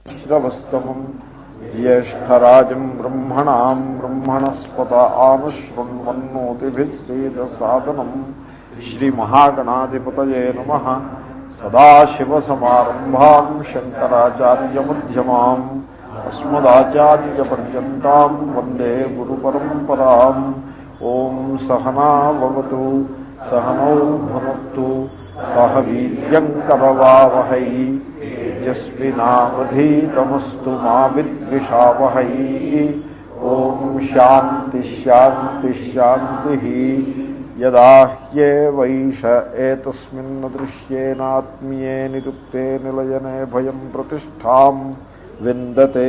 శ్రవస్తమం జ్యేష్టరాజం బ్రహ్మణాం బ్రహ్మణస్పత ఆనుశృణ్వన్నోతిభిస్సేద సాదనం శ్రీమహాగణాధిపతయే నమ సదాశివసమారంభాం శంకరాచార్యమ్యమాం అస్మదాచార్యపర్యంతం వందే గురుపరంపరాం ఓం సహనావతు సహనౌ భునత్తు సహ వీర్యంకరవావహై యస్మినావధీతమస్తు మా విద్విషావహై ఓం శాంతి శాంతి శాంతి యదా హ్యేవైష ఏతస్మిన్ దృశ్యేనాత్మీయే నిరుక్తే నిలయనే భయం ప్రతిష్టాం విందతే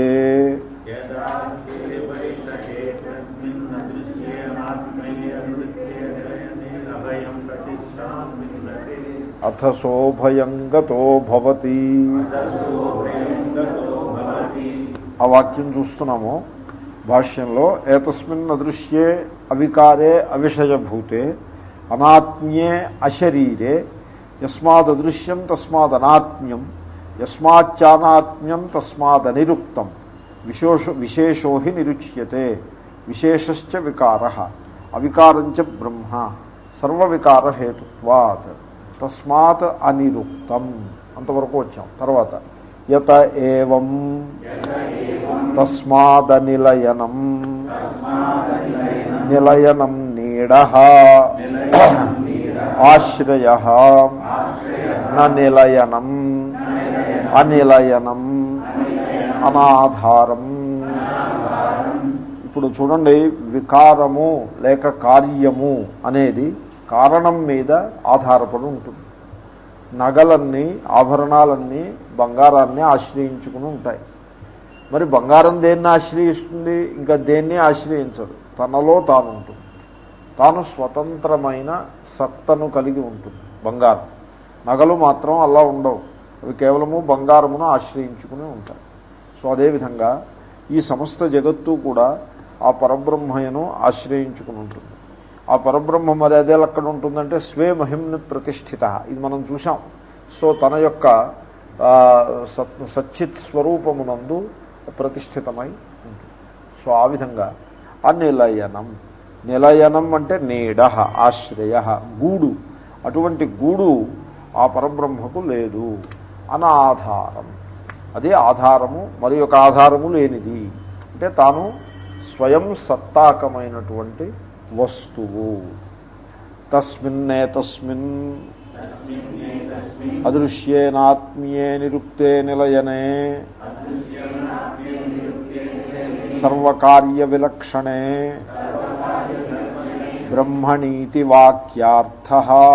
అథ సోభయం గతో భవతి ఆ వాక్యం చూస్తున్నాము భాష్యంలో ఏతస్మిన్ అదృశ్యే అవికారే అవిషయభూతే అనాత్మ్యే అశరీరే యస్మాదృశ్యం తస్మాదనాత్మ్యం యస్మాచ్చానాత్మ్యం తస్మాదనిరుక్తం విశేష విశేషో హి నిరుచ్యతే విశేషశ్చ వికార అవికారంచ బ్రహ్మ సర్వవికారహేతుత్వాత్ తస్మాత్ అనిరుక్తం అంతవరకు వచ్చాం తర్వాత యత ఏవం తస్మాదనిలయనం నిలయనం నీడ ఆశ్రయ నిలయనం అనిలయనం అనాధారం ఇప్పుడు చూడండి వికారము లేక కార్యము అనేది కారణం మీద ఆధారపడి ఉంటుంది నగలన్నీ ఆభరణాలన్నీ బంగారాన్ని ఆశ్రయించుకుని ఉంటాయి మరి బంగారం దేన్ని ఆశ్రయిస్తుంది ఇంకా దేన్ని ఆశ్రయించదు తనలో తాను ఉంటుంది తాను స్వతంత్రమైన సత్తను కలిగి ఉంటుంది బంగారం నగలు మాత్రం అలా ఉండవు అవి కేవలము బంగారమును ఆశ్రయించుకుని ఉంటాయి సో అదేవిధంగా ఈ సమస్త జగత్తు కూడా ఆ పరబ్రహ్మయను ఆశ్రయించుకుని ఉంటుంది ఆ పరబ్రహ్మ మరి అదే ఎక్కడ ఉంటుందంటే స్వే మహిమ్ని ప్రతిష్ఠిత ఇది మనం చూసాం సో తన యొక్క సత్ సచ్చిత్ స్వరూపమునందు ప్రతిష్ఠితమై ఉంటుంది సో ఆ విధంగా అనిలయనం నిలయనం అంటే నీడ ఆశ్రయ గూడు అటువంటి గూడు ఆ పరబ్రహ్మకు లేదు అనాధారం అదే ఆధారము మరి ఒక ఆధారము లేనిది అంటే తాను స్వయం సత్తాకమైనటువంటి వస్తువు తస్మిన్నే తస్మిన్ అదృశ్యేనాత్మీయే నిరుక్తే నిలయనే సర్వకార్య విలక్షణే బ్రహ్మణీతి వాక్యార్థ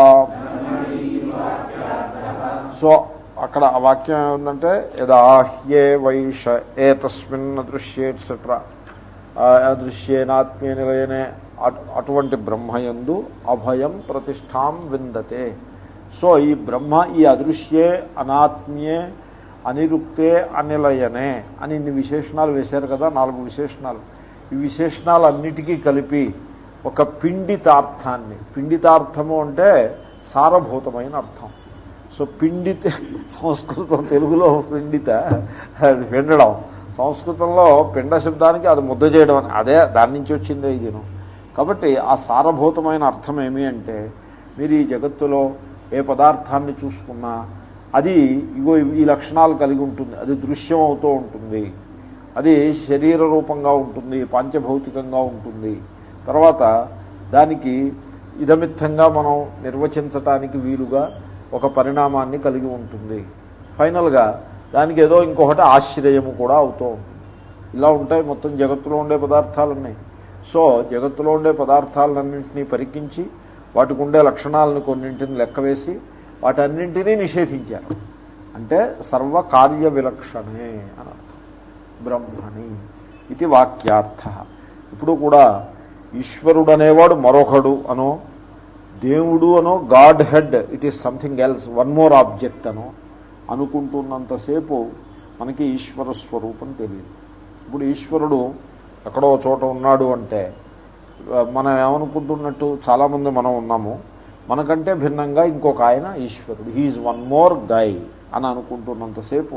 సో అక్కడ ఆ వాక్యం ఏముందంటే యదాహ్యే వైష ఏతస్మిన్ అదృశ్యే ఎట్సెట్రా అదృశ్యేనాత్మీయ నిలయనే అటువంటి బ్రహ్మయందు అభయం ప్రతిష్టాం విందతే సో ఈ బ్రహ్మ ఈ అదృశ్యే అనాత్మ్యే అనిరుక్తే అనిలయనే అని ఇన్ని విశేషణాలు వేశారు కదా నాలుగు విశేషణాలు ఈ విశేషణాలన్నిటికీ కలిపి ఒక పిండితార్థాన్ని పిండితార్థము అంటే సారభూతమైన అర్థం సో పిండిత సంస్కృతం తెలుగులో పిండిత అది పిండడం సంస్కృతంలో పిండ శబ్దానికి అది ముద్ద చేయడం అని అదే దాని నుంచి వచ్చిందే ఇదిను కాబట్టి ఆ సారభూతమైన అర్థం ఏమి అంటే మీరు ఈ జగత్తులో ఏ పదార్థాన్ని చూసుకున్నా అది ఇగో ఈ లక్షణాలు కలిగి ఉంటుంది అది దృశ్యం అవుతూ ఉంటుంది అది శరీర రూపంగా ఉంటుంది పాంచభౌతికంగా ఉంటుంది తర్వాత దానికి ఇదమిత్తంగా మనం నిర్వచించటానికి వీలుగా ఒక పరిణామాన్ని కలిగి ఉంటుంది ఫైనల్గా దానికి ఏదో ఇంకొకటి ఆశ్రయము కూడా అవుతూ ఉంటుంది ఇలా ఉంటాయి మొత్తం జగత్తులో ఉండే పదార్థాలన్నీ సో జగత్తులో ఉండే పదార్థాలన్నింటినీ పరికించి వాటికి ఉండే లక్షణాలను కొన్నింటిని లెక్కవేసి వాటన్నింటినీ నిషేధించారు అంటే సర్వకార్య విలక్షణే అని అర్థం బ్రహ్మణి ఇది వాక్యార్థ ఇప్పుడు కూడా ఈశ్వరుడు అనేవాడు మరొకడు అనో దేవుడు అనో God head it is something else one more object అనో అనుకుంటున్నంతసేపు మనకి ఈశ్వర స్వరూపం తెలియదు ఇప్పుడు ఈశ్వరుడు ఎక్కడో చోట ఉన్నాడు అంటే మనం ఏమనుకుంటున్నట్టు చాలామంది మనం ఉన్నాము మనకంటే భిన్నంగా ఇంకొక ఆయన ఈశ్వరుడు హీఈస్ వన్ మోర్ గై అని అనుకుంటున్నంతసేపు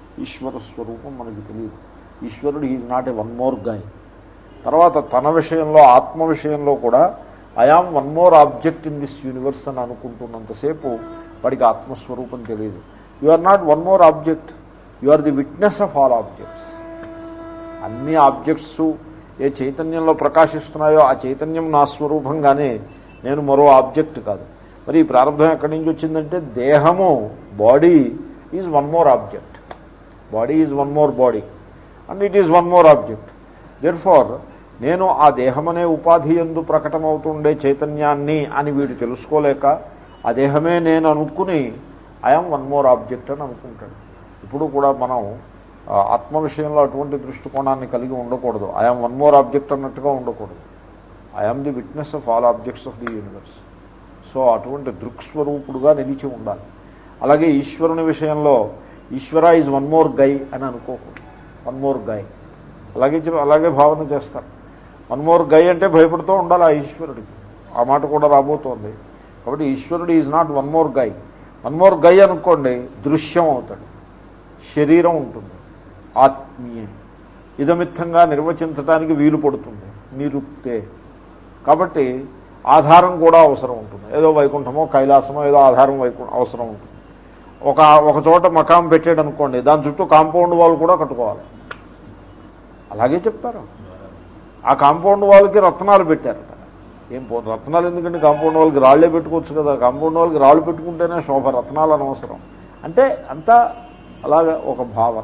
ఈశ్వర స్వరూపం మనకి తెలియదు ఈశ్వరుడు is not a one more guy తర్వాత తన విషయంలో ఆత్మ విషయంలో కూడా I am one more object in this universe అని అనుకుంటున్నంతసేపు వాడికి ఆత్మస్వరూపం తెలియదు you are not one more object you are the witness of all objects అన్ని ఆబ్జెక్ట్స్ ఏ చైతన్యంలో ప్రకాశిస్తున్నాయో ఆ చైతన్యం నా స్వరూపంగానే నేను మరో ఆబ్జెక్ట్ కాదు మరి ఈ ప్రారంభం ఎక్కడి నుంచి వచ్చిందంటే దేహము body is one more object body is one more body and it is one more object therefore నేను ఆ దేహమనే ఉపాధి ఎందు ప్రకటమవుతుండే చైతన్యాన్ని అని వీడు తెలుసుకోలేక ఆ దేహమే నేను అనుకుని ఐఎమ్ వన్ మోర్ ఆబ్జెక్ట్ అని అనుకుంటాడు ఇప్పుడు కూడా మనం ఆ, ఆత్మ విషయంలో అటువంటి దృష్టికోణాన్ని కలిగి ఉండకూడదు ఐఎమ్ వన్ మోర్ ఆబ్జెక్ట్ అన్నట్టుగా ఉండకూడదు I'm the witness of all objects of the universe so అటువంటి దృక్స్వరూపుడుగా నిలిచి ఉండాలి అలాగే ఈశ్వరుని విషయంలో Ishwara is one more guy అని అనుకోకూడదు వన్ మోర్ గై అలాగే చెప్- అలాగే భావన చేస్తారు వన్ మోర్ గై అంటే భయపడుతూ ఉండాలి ఆ ఈశ్వరుడికి ఆ మాట కూడా రాబోతోంది కాబట్టి ఈశ్వరుడు is not one more guy one more guy అనుకోండి దృశ్యం అవుతాడు శరీరం ఉంటుంది ఆత్మీయ ఇదమిత్తంగా నిర్వచించడానికి వీలు పడుతుంది నిరుక్తే కాబట్టి ఆధారం కూడా అవసరం ఉంటుంది ఏదో వైకుంఠమో కైలాసమో ఏదో ఆధారం వైకు అవసరం ఉంటుంది ఒక ఒక చోట మకాం పెట్టాడు అనుకోండి దాని చుట్టూ కాంపౌండ్ వాళ్ళు కూడా కట్టుకోవాలి అలాగే చెప్తారు ఆ కాంపౌండ్ వాళ్ళకి రత్నాలు పెట్టారట ఏం పో రత్నాలు ఎందుకంటే కాంపౌండ్ వాళ్ళకి రాళ్లే పెట్టుకోవచ్చు కదా కాంపౌండ్ వాళ్ళకి రాళ్ళు పెట్టుకుంటేనే శోభ రత్నాలు అనవసరం అంటే అంతా అలాగే ఒక భావన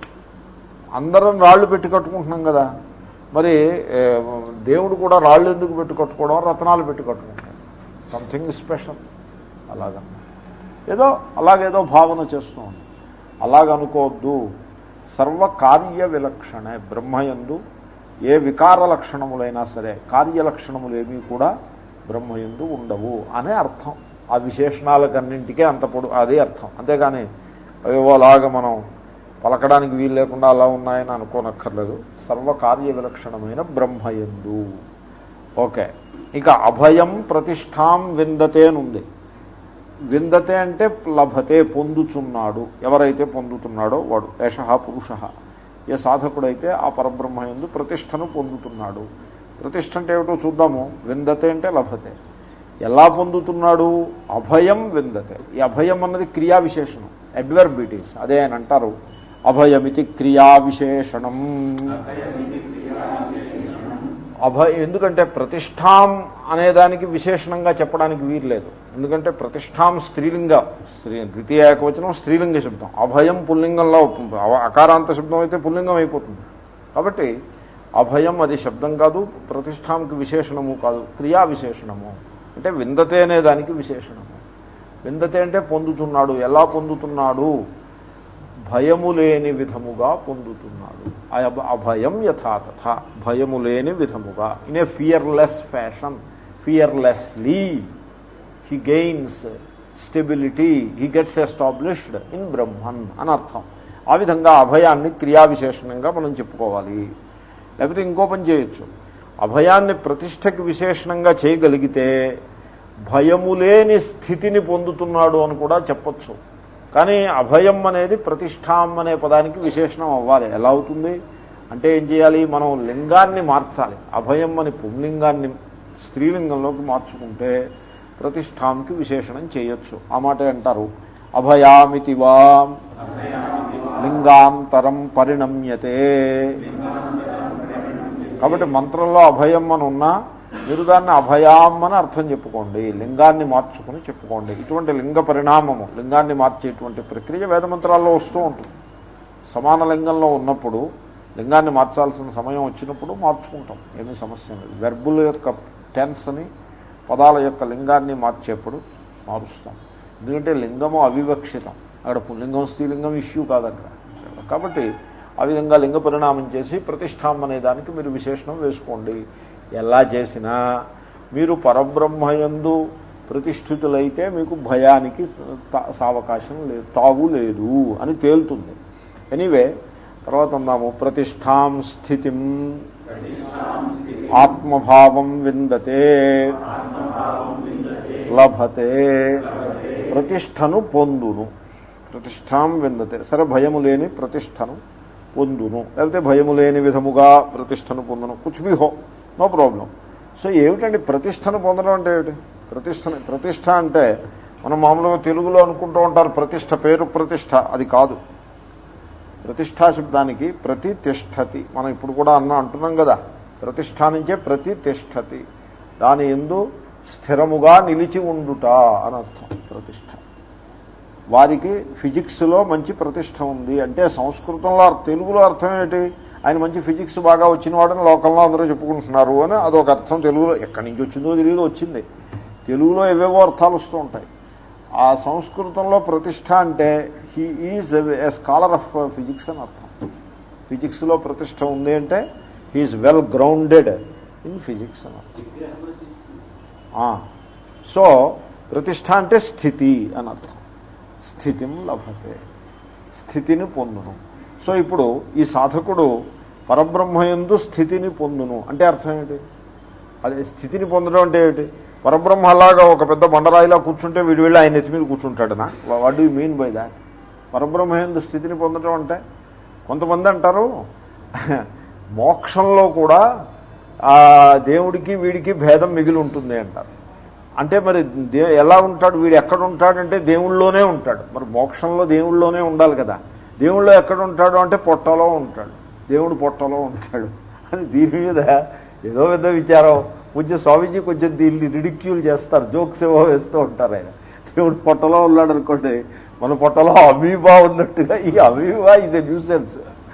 అందరం రాళ్ళు పెట్టి కట్టుకుంటున్నాం కదా మరి ఏ, దేవుడు కూడా రాళ్ళు ఎందుకు పెట్టి కట్టుకోవడం రత్నాలు పెట్టి కట్టుకుంటాడు సంథింగ్ స్పెషల్ అలాగన్నమాట ఏదో అలాగేదో భావన చేస్తూ ఉంది అలాగనుకోవద్దు సర్వకార్య విలక్షణే బ్రహ్మయందు ఏ వికార లక్షణములైనా సరే కార్యలక్షణములు ఏమీ కూడా బ్రహ్మయందు ఉండవు అనే అర్థం ఆ విశేషణాలకన్నింటికే అంత పొడు అదే అర్థం అంతేగాని అవేవో అలాగా మనం పలకడానికి వీలు లేకుండా అలా ఉన్నాయని అనుకోనక్కర్లేదు సర్వకార్య విలక్షణమైన బ్రహ్మయందు ఓకే ఇక అభయం ప్రతిష్టాం విందతే అని ఉంది విందతే అంటే లభతే పొందుచున్నాడు ఎవరైతే పొందుతున్నాడో వాడు ఏష పురుష ఏ సాధకుడైతే ఆ పరబ్రహ్మ యందు ప్రతిష్టను పొందుతున్నాడు ప్రతిష్ట అంటే ఏమిటో చూద్దాము విందతే అంటే లభతే ఎలా పొందుతున్నాడు అభయం విందతే ఈ అభయం అన్నది క్రియా విశేషణం అడ్వర్బిటీస్ అదే అని అంటారు అభయమితి క్రియా విశేషణం అభయ ఎందుకంటే ప్రతిష్టాం అనేదానికి విశేషణంగా చెప్పడానికి వీర్లేదు ఎందుకంటే ప్రతిష్టాం స్త్రీలింగ స్త్రీ ద్వితీయ ఏకవచనం స్త్రీలింగ శబ్దం అభయం పుల్లింగంలో అవ- అకారాంత శబ్దం అయితే పుల్లింగం అయిపోతుంది కాబట్టి అభయం అది శబ్దం కాదు ప్రతిష్టాంకి విశేషణము కాదు క్రియా విశేషణము అంటే విందతే అనే దానికి విశేషణము విందతే అంటే పొందుతున్నాడు ఎలా పొందుతున్నాడు భయము లేని విధముగా పొందుతున్నాడు ఆ అభ- అభయం యథాతథ భయము లేని విధముగా in a fearless fashion fearlessly he gains stability he gets established in Brahman అని అర్థం ఆ విధంగా అభయాన్ని క్రియా విశేషణంగా మనం చెప్పుకోవాలి లేకపోతే ఇంకో పని చేయొచ్చు అభయాన్ని ప్రతిష్టకి విశేషణంగా చేయగలిగితే భయము లేని స్థితిని పొందుతున్నాడు అని కూడా చెప్పొచ్చు కానీ అభయం అనేది ప్రతిష్టాం అనే పదానికి విశేషణం అవ్వాలి ఎలా అవుతుంది అంటే ఏం చేయాలి మనం లింగాన్ని మార్చాలి అభయం అని పుంలింగాన్ని స్త్రీలింగంలోకి మార్చుకుంటే ప్రతిష్టాంకి విశేషణం చేయొచ్చు ఆ మాట అంటారు అభయామితి వా లింగాంతరం పరిణమ్యతే కాబట్టి మంత్రంలో అభయం అని ఉన్నా మీరు దాన్ని అభయాం అని అర్థం చెప్పుకోండి లింగాన్ని మార్చుకుని చెప్పుకోండి ఇటువంటి లింగ పరిణామము లింగాన్ని మార్చేటువంటి ప్రక్రియ వేదమంత్రాల్లో వస్తూ ఉంటుంది సమాన లింగంలో ఉన్నప్పుడు లింగాన్ని మార్చాల్సిన సమయం వచ్చినప్పుడు మార్చుకుంటాం ఏమీ సమస్య లేదు వెర్బుల యొక్క టెన్స్ని పదాల యొక్క లింగాన్ని మార్చేప్పుడు మారుస్తాం ఎందుకంటే లింగము అవివక్షితం అక్కడ పుల్లింగం స్త్రీలింగం ఇష్యూ కాదు అక్కడ కాబట్టి ఆ విధంగా లింగ పరిణామం చేసి ప్రతిష్టాం అనే దానికి మీరు విశేషణం వేసుకోండి ఎలా చేసినా మీరు పరబ్రహ్మయందు ప్రతిష్ఠితులైతే మీకు భయానికి తా- సావకాశం లేదు తావు లేదు అని తేలుతుంది ఎనీవే తర్వాత అందాము ప్రతిష్టాం స్థితిం ఆత్మభావం విందతే లభతే ప్రతిష్టను పొందును ప్రతిష్టాం విందతే సరే భయము లేని ప్రతిష్టను పొందును లేకపోతే భయము లేని విధముగా ప్రతిష్టను పొందును కుచ్ బి హో నో ప్రాబ్లం సో ఏమిటండి ప్రతిష్టను పొందడం అంటే ఏమిటి ప్రతిష్ట ప్రతిష్ట అంటే మనం మామూలుగా తెలుగులో అనుకుంటూ ఉంటారు ప్రతిష్ట పేరు ప్రతిష్ట అది కాదు ప్రతిష్టా శబ్దానికి ప్రతి తిష్టతి మనం ఇప్పుడు కూడా అన్న అంటున్నాం కదా ప్రతిష్ట నుంచే ప్రతి తిష్టతి దాని ఎందు స్థిరముగా నిలిచి ఉండుట అని అర్థం ప్రతిష్ట వారికి ఫిజిక్స్లో మంచి ప్రతిష్ట ఉంది అంటే సంస్కృతంలో అర్థ- తెలుగులో అర్థం ఏంటి ఆయన మంచి ఫిజిక్స్ బాగా వచ్చినవాడని లోకంలో అందరూ చెప్పుకుంటున్నారు అని అదొక అర్థం తెలుగులో ఎక్కడి నుంచి వచ్చిందో తెలియదు వచ్చింది తెలుగులో ఏవేవో అర్థాలు వస్తూ ఉంటాయి ఆ సంస్కృతంలో ప్రతిష్ట అంటే he is a scholar of physics అని అర్థం ఫిజిక్స్లో ప్రతిష్ట ఉంది అంటే he is well grounded in physics అని అర్థం ఆ, సో ప్రతిష్ట అంటే స్థితి అని అర్థం స్థితిం లభతే స్థితిని పొందును సో ఇప్పుడు ఈ సాధకుడు పరబ్రహ్మయందు స్థితిని పొందును అంటే అర్థం ఏంటి అదే స్థితిని పొందడం అంటే ఏమిటి పరబ్రహ్మ అలాగా ఒక పెద్ద బండరాయిలా కూర్చుంటే వీడు వెళ్ళి ఆయన ఎత్తి మీద కూర్చుంటాడనా what you mean by that పరబ్రహ్మయందు స్థితిని పొందడం అంటే కొంతమంది అంటారు మోక్షంలో కూడా ఆ దేవుడికి వీడికి భేదం మిగిలి ఉంటుంది అంటారు అంటే మరి దే ఎలా ఉంటాడు వీడు ఎక్కడ ఉంటాడంటే దేవుళ్ళలోనే ఉంటాడు మరి మోక్షంలో దేవుళ్ళలోనే ఉండాలి కదా దేవుళ్ళో ఎక్కడ ఉంటాడు అంటే పొట్టలో ఉంటాడు దేవుడు పొట్టలో ఉంటాడు అని దీని మీద ఏదో పెద్ద విచారం కొంచెం స్వామీజీ కొంచెం దీన్ని రిడిక్యూల్ చేస్తారు జోక్స్ ఏవో వేస్తూ ఉంటారు ఆయన దేవుడు పొట్టలో ఉన్నాడు అనుకోండి మన పొట్టలో అమీబా ఉన్నట్టుగా ఈ అమీబా ఇది న్యూసెన్స్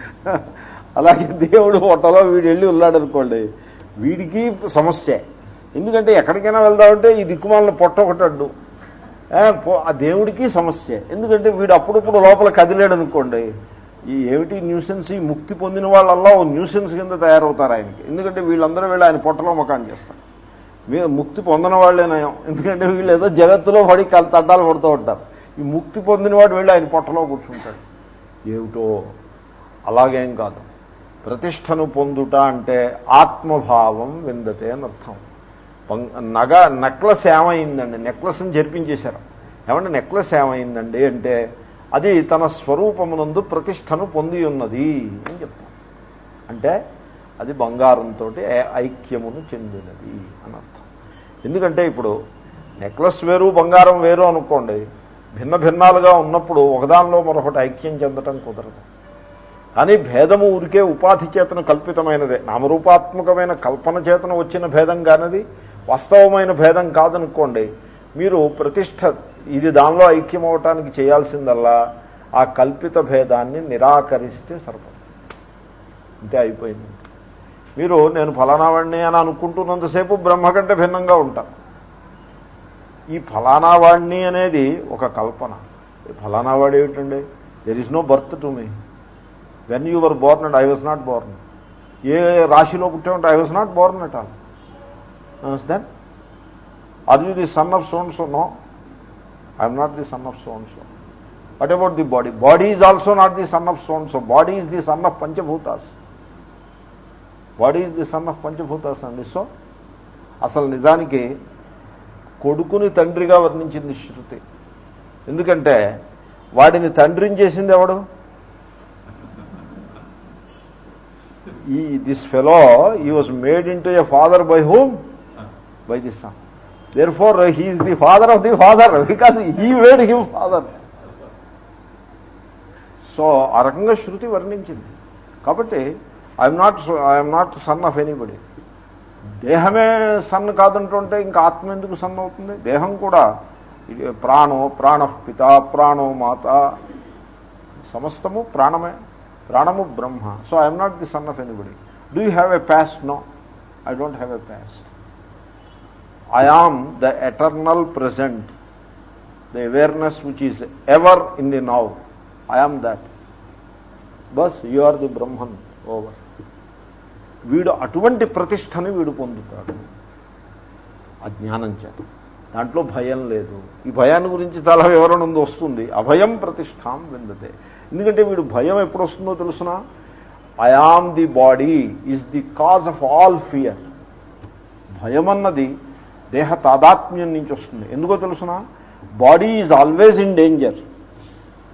అలాగే దేవుడు పొట్టలో వీడు వెళ్ళి ఉన్నాడు అనుకోండి వీడికి సమస్య ఎందుకంటే ఎక్కడికైనా వెళ్దామంటే ఈ దిక్కుమాలిన పొట్ట ఒకటి అడ్డు ఏ, పో- ఆ దేవుడికి సమస్య ఎందుకంటే వీడు అప్పుడప్పుడు లోపల కదిలేడు అనుకోండి ఈ ఏమిటి న్యూసెన్స్ ఈ ముక్తి పొందిన వాళ్ళల్లా ఓ న్యూసెన్స్ కింద తయారవుతారు ఆయనకి ఎందుకంటే వీళ్ళందరూ వీళ్ళు ఆయన పొట్టలో మకాన్ చేస్తారు మీరు ముక్తి పొందిన వాళ్ళే నయం ఎందుకంటే వీళ్ళు ఏదో జగత్తులో పడి కల్ తడ్డాలు పడుతూ ఉంటారు ఈ ముక్తి పొందిన వాడు వెళ్ళి ఆయన పొట్టలో కూర్చుంటాడు ఏమిటో అలాగేం కాదు ప్రతిష్టను పొందుట అంటే ఆత్మభావం విందతే అని అర్థం పం- నగ నెక్లెస్ ఏమైందండి నెక్లెస్ని జరిపించేశారు ఏమంటే నెక్లెస్ ఏమైందండి అంటే అది తన స్వరూపమునందు ప్రతిష్టను పొంది ఉన్నది అని చెప్తాం అంటే అది బంగారంతో ఐక్యమును చెందినది అని అర్థం ఎందుకంటే ఇప్పుడు నెక్లెస్ వేరు బంగారం వేరు అనుకోండి భిన్న భిన్నాలుగా ఉన్నప్పుడు ఒకదానిలో మరొకటి ఐక్యం చెందటం కుదరదు కానీ భేదము ఊరికే ఉపాధి చేతన కల్పితమైనదే నామరూపాత్మకమైన కల్పన చేతన వచ్చిన భేదం కానిది వాస్తవమైన భేదం కాదనుకోండి మీరు ప్రతిష్ట ఇది దానిలో ఐక్యం అవటానికి చేయాల్సిందల్లా ఆ కల్పిత భేదాన్ని నిరాకరిస్తే సరిపడు అంతే అయిపోయింది మీరు నేను ఫలానా వాడిని అని అనుకుంటున్నంతసేపు బ్రహ్మ కంటే భిన్నంగా ఉంటాను ఈ ఫలానా వాడిని అనేది ఒక కల్పన ఈ ఫలానా వాడు ఏమిటండి there is no birth to me when you were born and I was not born ఏ రాశిలో పుట్టామంటే I was not born at all then are you the son of so and so no I'm not the son of so and so what about the body body is also not the son of so and so body is the son of panchabhutas body is the son of panchabhutas అండి so అసలు నిజానికి కొడుకుని తండ్రిగా వర్ణించింది శృతి ఎందుకంటే వాడిని తండ్రిని చేసింది ఎవడు ఈ this fellow he was made into a father by whom by the son therefore he's the father of the father because he made him father so ఆ రకంగా శృతి వర్ణించింది కాబట్టి I'm not I'm not son of anybody దేహమే son కాదంటుంటే ఇంకా ఆత్మ ఎందుకు సన్ అవుతుంది దేహం కూడా ఇది ప్రాణో ప్రాణ పిత ప్రాణో మాత సమస్తము ప్రాణమే ప్రాణము బ్రహ్మ so I'm not the son of anybody do you have a past no I don't have a past I am the eternal present the awareness which is ever in the now I am that బస్ you are the Brahman over వీడు అటువంటి ప్రతిష్టని వీడు పొందుతాడు ఆ జ్ఞానం చేత దాంట్లో భయం లేదు ఈ భయాన్ని గురించి చాలా వివరణ ఉంది వస్తుంది అభయం ప్రతిష్టాం విందతే ఎందుకంటే వీడు భయం ఎప్పుడు వస్తుందో తెలుసిన I am the body is the cause of all fear భయం అన్నది దేహ తాదాత్మ్యం నుంచి వస్తుంది ఎందుకో తెలుసిన body is always in danger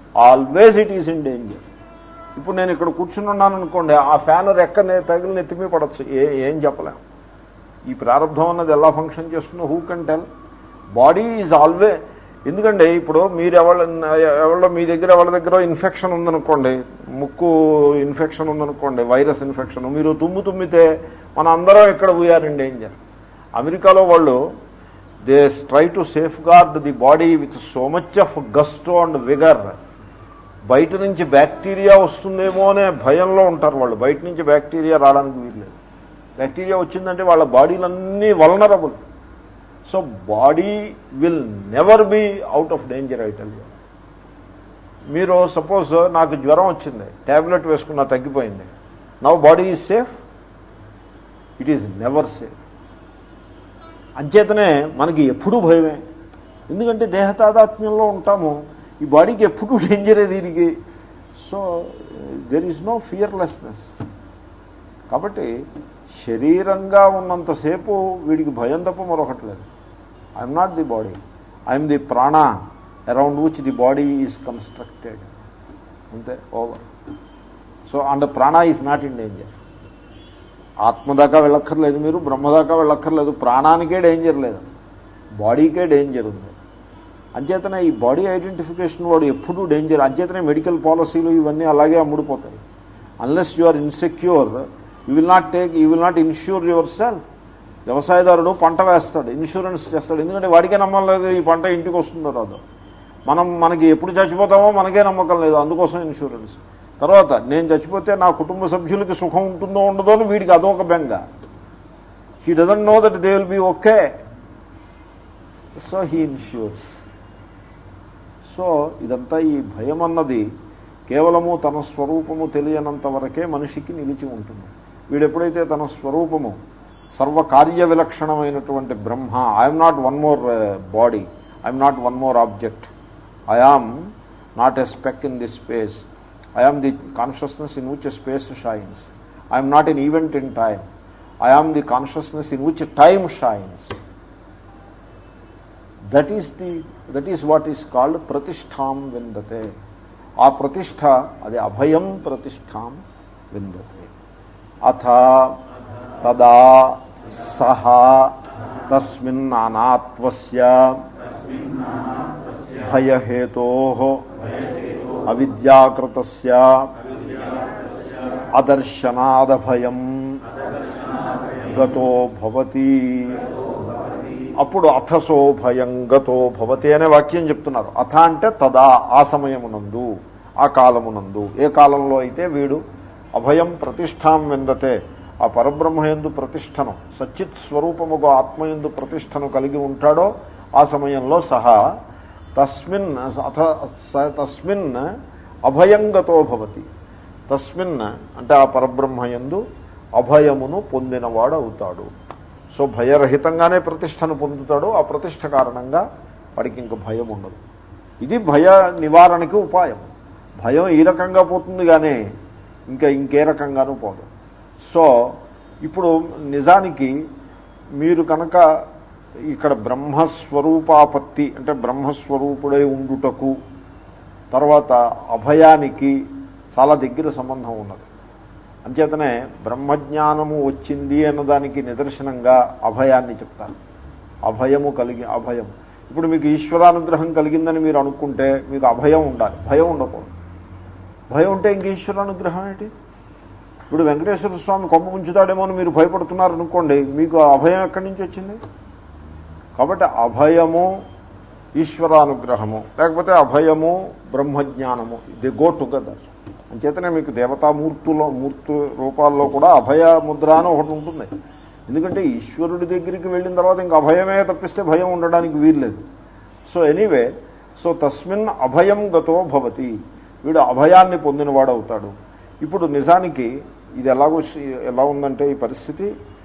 always it is in danger ఇప్పుడు నేను ఇక్కడ కూర్చుని ఉన్నాను అనుకోండి ఆ ఫ్యాన్ రెక్క నే- తగిలి నెత్తిమీ పడచ్చు ఏ ఏం చెప్పలేం ఈ ప్రారంభం అన్నది ఎలా ఫంక్షన్ చేస్తుందో who can tell body is always ఎందుకంటే ఇప్పుడు మీరు ఎవరి ఎవరిలో మీ దగ్గర ఎవరి దగ్గర ఇన్ఫెక్షన్ ఉందనుకోండి ముక్కు ఇన్ఫెక్షన్ ఉందనుకోండి వైరస్ ఇన్ఫెక్షన్ మీరు తుమ్ము తుమ్మితే మన అందరం ఇక్కడ వీఆర్ ఇన్ డేంజర్ అమెరికాలో వాళ్ళు they try to safeguard the body with so much of gusto and vigour బయట నుంచి బ్యాక్టీరియా వస్తుందేమో అనే భయంలో ఉంటారు వాళ్ళు బయట నుంచి బ్యాక్టీరియా రావడానికి వీల్లేదు బ్యాక్టీరియా వచ్చిందంటే వాళ్ళ బాడీలన్నీ vulnerable so body will never be out of danger ఐటల్ మీరు సపోజ్ నాకు జ్వరం వచ్చింది ట్యాబ్లెట్ వేసుకున్నా తగ్గిపోయింది now body is safe it is never safe అంచేతనే మనకి ఎప్పుడూ భయమే ఎందుకంటే దేహతాదాత్మ్యంలో ఉంటాము ఈ బాడీకి ఎప్పుడూ డేంజరే దీనికి so there is no fearlessness కాబట్టి శరీరంగా ఉన్నంతసేపు వీడికి భయం తప్ప మరొకటి లేదు I'm not the body I'm the prana around which the body is constructed అంతే over so and prana is not in danger ఆత్మ దాకా వెళ్ళక్కర్లేదు మీరు బ్రహ్మ దాకా వెళ్ళక్కర్లేదు ప్రాణానికే డేంజర్ లేదు బాడీకే డేంజర్ ఉంది అంచేతనే ఈ బాడీ ఐడెంటిఫికేషన్ వాడు ఎప్పుడూ డేంజర్ అంచేతనే మెడికల్ పాలసీలు ఇవన్నీ అలాగే అమ్ముడుపోతాయి unless you are insecure you will not take you will not insure yourself వ్యవసాయదారుడు పంట వేస్తాడు ఇన్సూరెన్స్ చేస్తాడు ఎందుకంటే వాడికే నమ్మకం లేదు ఈ పంట ఇంటికి వస్తుందో రాదో మనం మనకి ఎప్పుడు చచ్చిపోతామో మనకే నమ్మకం లేదు అందుకోసం ఇన్సూరెన్స్ తర్వాత నేను చచ్చిపోతే నా కుటుంబ సభ్యులకి సుఖం ఉంటుందో ఉండదో అని వీడికి అదొక బెంగ he doesn't know that they will be okay so he insures so ఇదంతా ఈ భయం అన్నది కేవలము తన స్వరూపము తెలియనంత వరకే మనిషికి నిలిచి ఉంటుంది వీడు ఎప్పుడైతే తన స్వరూపము సర్వకార్య విలక్షణమైనటువంటి బ్రహ్మ I'm not one more body I'm not one more object I am not a speck in the space I am the consciousness in which space shines I'm not in event in time I am the consciousness in which time shines that is the that is what is called ప్రతిష్టాం విందతే ఆ ప్రతిష్ట అది అభయం ప్రతిష్టాం విందతే అథ తదా సహ తస్మిన్ అనాత్వస్య భయహేతో అవిద్యాకృతస్య అదర్శనాదభయం గతో భవతి అప్పుడు అథసో భయం గతో భవతి అనే వాక్యం చెప్తున్నారు అథ అంటే తదా ఆ సమయమునందు ఆ కాలమునందు ఏ కాలంలో అయితే వీడు అభయం ప్రతిష్టాం విందతే ఆ పరబ్రహ్మయందు ప్రతిష్టను సచ్చిత్ స్వరూపముగా ఆత్మయందు ప్రతిష్టను కలిగి ఉంటాడో ఆ సమయంలో సహా తస్మిన్ అథ స- తస్మిన్ అభయంగతో భవతి తస్మిన్ అంటే ఆ పరబ్రహ్మయందు అభయమును పొందినవాడు అవుతాడు సో భయరహితంగానే ప్రతిష్టను పొందుతాడు ఆ ప్రతిష్ట కారణంగా వాడికి ఇంక భయం ఉండదు ఇది భయ నివారణకి ఉపాయం భయం ఈ రకంగా పోతుంది కానీ ఇంకా ఇంకే రకంగానూ పోదు సో ఇప్పుడు నిజానికి మీరు కనుక ఇక్కడ బ్రహ్మస్వరూపాపత్తి అంటే బ్రహ్మస్వరూపుడై ఉండుటకు తర్వాత అభయానికి చాలా దగ్గర సంబంధం ఉన్నది అంచేతనే బ్రహ్మజ్ఞానము వచ్చింది అన్నదానికి నిదర్శనంగా అభయాన్ని చెప్తారు అభయము కలిగి అభయం ఇప్పుడు మీకు ఈశ్వరానుగ్రహం కలిగిందని మీరు అనుకుంటే మీకు అభయం ఉండాలి భయం ఉండకూడదు భయం ఉంటే ఇంక ఈశ్వరానుగ్రహం ఏంటి ఇప్పుడు వెంకటేశ్వర స్వామి కొమ్మ ఉంచుతాడేమో అని మీరు భయపడుతున్నారు అనుకోండి మీకు ఆ అభయం ఎక్కడి నుంచి వచ్చింది కాబట్టి అభయము ఈశ్వరానుగ్రహము లేకపోతే అభయము బ్రహ్మజ్ఞానము ది గో టుగెదర్ అంచేతనే మీకు దేవతామూర్తులో మూర్తు రూపాల్లో కూడా అభయ ముద్ర అని ఒకటి ఉంటుంది ఎందుకంటే ఈశ్వరుడి దగ్గరికి వెళ్ళిన తర్వాత ఇంకా అభయమే తప్పిస్తే భయం ఉండడానికి వీల్లేదు సో ఎనీవే సో తస్మిన్ అభయం గతో భవతి వీడు అభయాన్ని పొందినవాడు అవుతాడు ఇప్పుడు నిజానికి ఇది ఎలాగో ఎలా ఉందంటే ఈ పరిస్థితి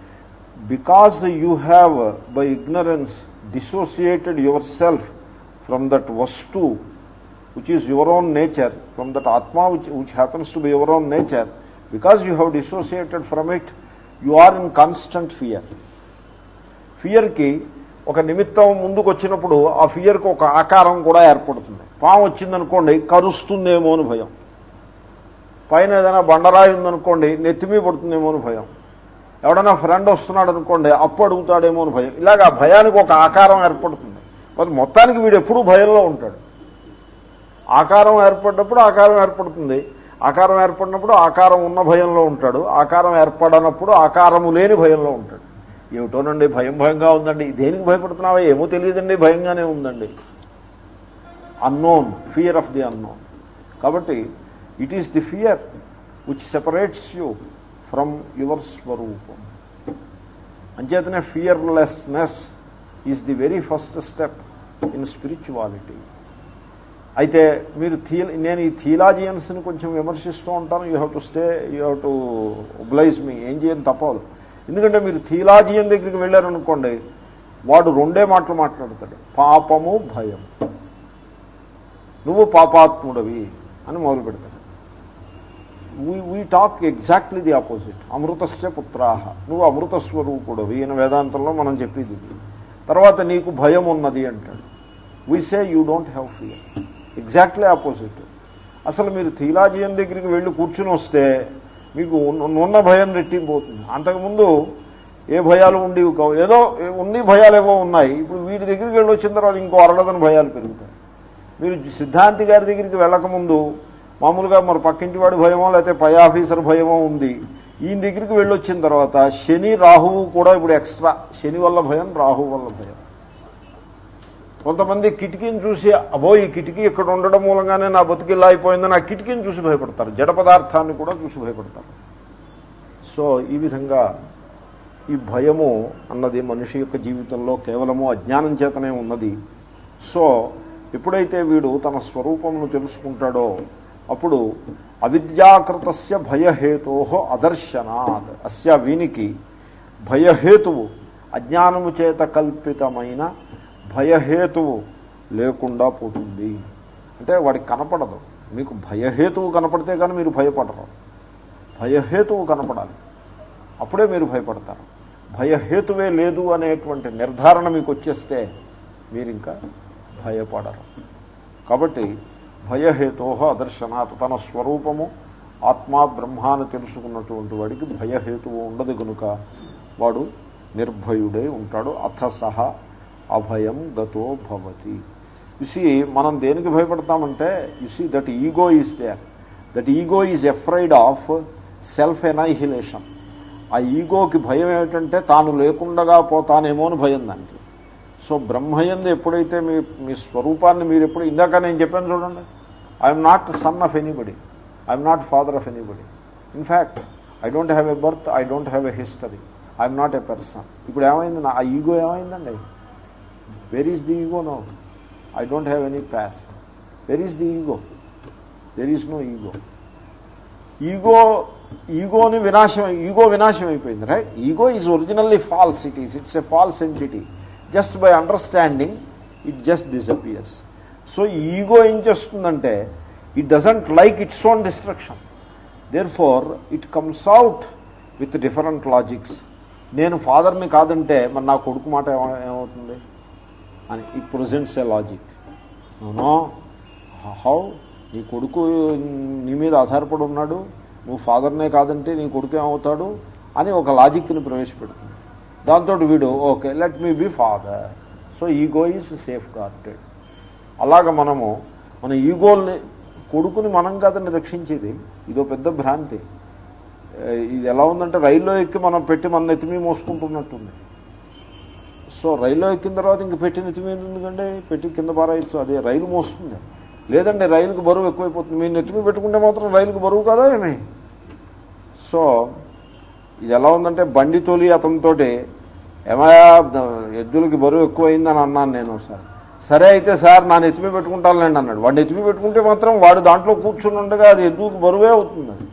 because you have by ignorance dissociated yourself from that వస్తు which is your own nature, from that Atma which, which happens to be your own nature, because you have dissociated from it, you are in constant fear. ఫియర్కి ఒక నిమిత్తం ముందుకు వచ్చినప్పుడు ఆ ఫియర్కి ఒక ఆకారం కూడా ఏర్పడుతుంది పాము వచ్చిందనుకోండి కరుస్తుందేమో అని భయం పైన ఏదైనా బండరాయి ఉందనుకోండి నెత్తిమీ పడుతుందేమో అని భయం ఎవడైనా ఫ్రెండ్ వస్తున్నాడు అనుకోండి అప్పు అడుగుతాడేమో అని భయం ఇలాగ ఆ భయానికి ఒక ఆకారం ఏర్పడుతుంది మరి మొత్తానికి వీడు ఎప్పుడూ భయంలో ఉంటాడు ఆకారం ఏర్పడినప్పుడు ఆకారం ఏర్పడుతుంది ఆకారం ఏర్పడినప్పుడు ఆకారం ఉన్న భయంలో ఉంటాడు ఆకారం ఏర్పడనప్పుడు ఆకారము లేని భయంలో ఉంటాడు ఏమిటోనండి భయం భయంగా ఉందండి దేనికి భయపడుతున్నావా ఏమో తెలియదండి భయంగానే ఉందండి unknown fear of the unknown కాబట్టి it is the fear which separates you from your స్వరూపం అంచేతనే fearlessness is the very first step in spirituality అయితే మీరు థీ నేను ఈ థీలాజియన్స్ని కొంచెం విమర్శిస్తూ ఉంటాను you have to stay you have to oblige me ఏం చేయని తప్పదు ఎందుకంటే మీరు థీలాజియన్ దగ్గరికి వెళ్ళారనుకోండి వాడు రెండే మాటలు మాట్లాడతాడు పాపము భయం నువ్వు పాపాత్ముడవి అని మొదలు పెడతాడు we we talk exactly the opposite అమృతస్య పుత్రాహ నువ్వు అమృత స్వరూపుడవి ఈయన వేదాంతంలో మనం చెప్పేది ఇది తర్వాత నీకు భయం ఉన్నది అంటాడు we say you don't have fear exactly opposite అసలు మీరు థీలాజియన్ దగ్గరికి వెళ్ళి కూర్చుని వస్తే మీకు ఉన్న- ఉన్న భయం రెట్టింపోతుంది అంతకుముందు ఏ భయాలు ఉండేవి కావు ఏదో ఉన్ని భయాలు ఏవో ఉన్నాయి ఇప్పుడు వీటి దగ్గరికి వెళ్ళి వచ్చిన తర్వాత ఇంకో అరడదని భయాలు పెరుగుతాయి మీరు సిద్ధాంతి గారి దగ్గరికి వెళ్ళకముందు మామూలుగా మరి పక్కింటి వాడి భయమో లేకపోతే పై ఆఫీసర్ భయమో ఉంది ఈయన దగ్గరికి వెళ్ళొచ్చిన తర్వాత శని రాహువు కూడా ఇప్పుడు ఎక్స్ట్రా శని వల్ల భయం రాహువు వల్ల భయం కొంతమంది కిటికీని చూసి అబో ఈ కిటికీ ఇక్కడ ఉండడం మూలంగానే నా బతుకు ఇలా అయిపోయిందని ఆ కిటికీని చూసి భయపడతారు జడ పదార్థాన్ని కూడా చూసి భయపడతారు సో ఈ విధంగా ఈ భయము అన్నది మనిషి యొక్క జీవితంలో కేవలము అజ్ఞానం చేతనే ఉన్నది సో ఎప్పుడైతే వీడు తన స్వరూపమును తెలుసుకుంటాడో అప్పుడు అవిద్యాకృతస్య భయహేతో అదర్శనాత్ అస్య వీనికి భయహేతువు అజ్ఞానము చేత కల్పితమైన భయహేతువు లేకుండా పోతుంది అంటే వాడికి కనపడదు మీకు భయహేతువు కనపడితే కానీ మీరు భయపడరు భయహేతువు కనపడాలి అప్పుడే మీరు భయపడతారు భయహేతువే లేదు అనేటువంటి నిర్ధారణ మీకు వచ్చేస్తే మీరు ఇంకా భయపడరు కాబట్టి భయహేతో అదర్శనాత్ తన స్వరూపము ఆత్మా బ్రహ్మాన్ని తెలుసుకున్నటువంటి వాడికి భయహేతువు ఉండదు కనుక వాడు నిర్భయుడై ఉంటాడు అథ సహ అభయం గతో భవతి ఇసి మనం దేనికి భయపడతామంటే ఇసి that ego is there that ego is afraid of self annihilation ఆ ఈగోకి భయం ఏమిటంటే తాను లేకుండగా పోతానేమో అని భయం దానికి సో బ్రహ్మయందు ఎప్పుడైతే మీ మీ స్వరూపాన్ని మీరు ఎప్పుడు ఇందాక నేను చెప్పాను చూడండి I'm not son of anybody I'm not father of anybody in fact I don't have a birth I don't have a history I'm not a person ఇప్పుడు ఏమైంది నా ఆ ఈగో ఏమైందండి where is the ego no I don't have any past where is the ego there is no ego ego ఈగోని వినాశం ego వినాశం అయిపోయింది right ego is originally false it is it's a false entity just by understanding it just disappears so ego ఏం చేస్తుందంటే it doesn't like its own destruction therefore it comes out with different logics నేను ఫాదర్ని కాదంటే మరి నా కొడుకు మాట ఏమ- ఏమవుతుంది అని it presents a logic no how నీ కొడుకు నీ మీద ఆధారపడి ఉన్నాడు నువ్వు ఫాదర్నే కాదంటే నీ కొడుకు ఏమవుతాడు అని ఒక లాజిక్ని ప్రవేశపెడుతుంది దాంతో వీడు okay let me be father so ego is safeguarded అలాగ మనము మన ఈగోల్ని కొడుకుని మనం కాదని రక్షించేది ఇదో పెద్ద భ్రాంతి ఏ, ఇది ఎలా ఉందంటే రైల్లో ఎక్కి మనం పెట్టి మన నెత్తిమీ మోసుకుంటున్నట్టుంది సో రైల్లో ఎక్కిన తర్వాత ఇంక పెట్టి నెత్తిమీ ఎందుకంటే పెట్టి కింద పారాయచ్చు అదే రైలు మోస్తుంది లేదండి రైలుకు బరువు ఎక్కువైపోతుంది మీరు నెత్తిమీ పెట్టుకుంటే మాత్రం రైలుకు బరువు కదా ఏమి సో ఇది ఎలా ఉందంటే బండి తోలి అతనితోటి ఏమయ్యా ఎద్దులకి బరువు ఎక్కువైందని అన్నాను నేను ఒకసారి సరే అయితే సార్ నా నెత్తిమీ పెట్టుకుంటానులేండి అన్నాడు వాడు నెత్తిమీ పెట్టుకుంటే మాత్రం వాడు దాంట్లో కూర్చుని ఉండగా అది ఎద్దుకు బరువే అవుతుంది అది.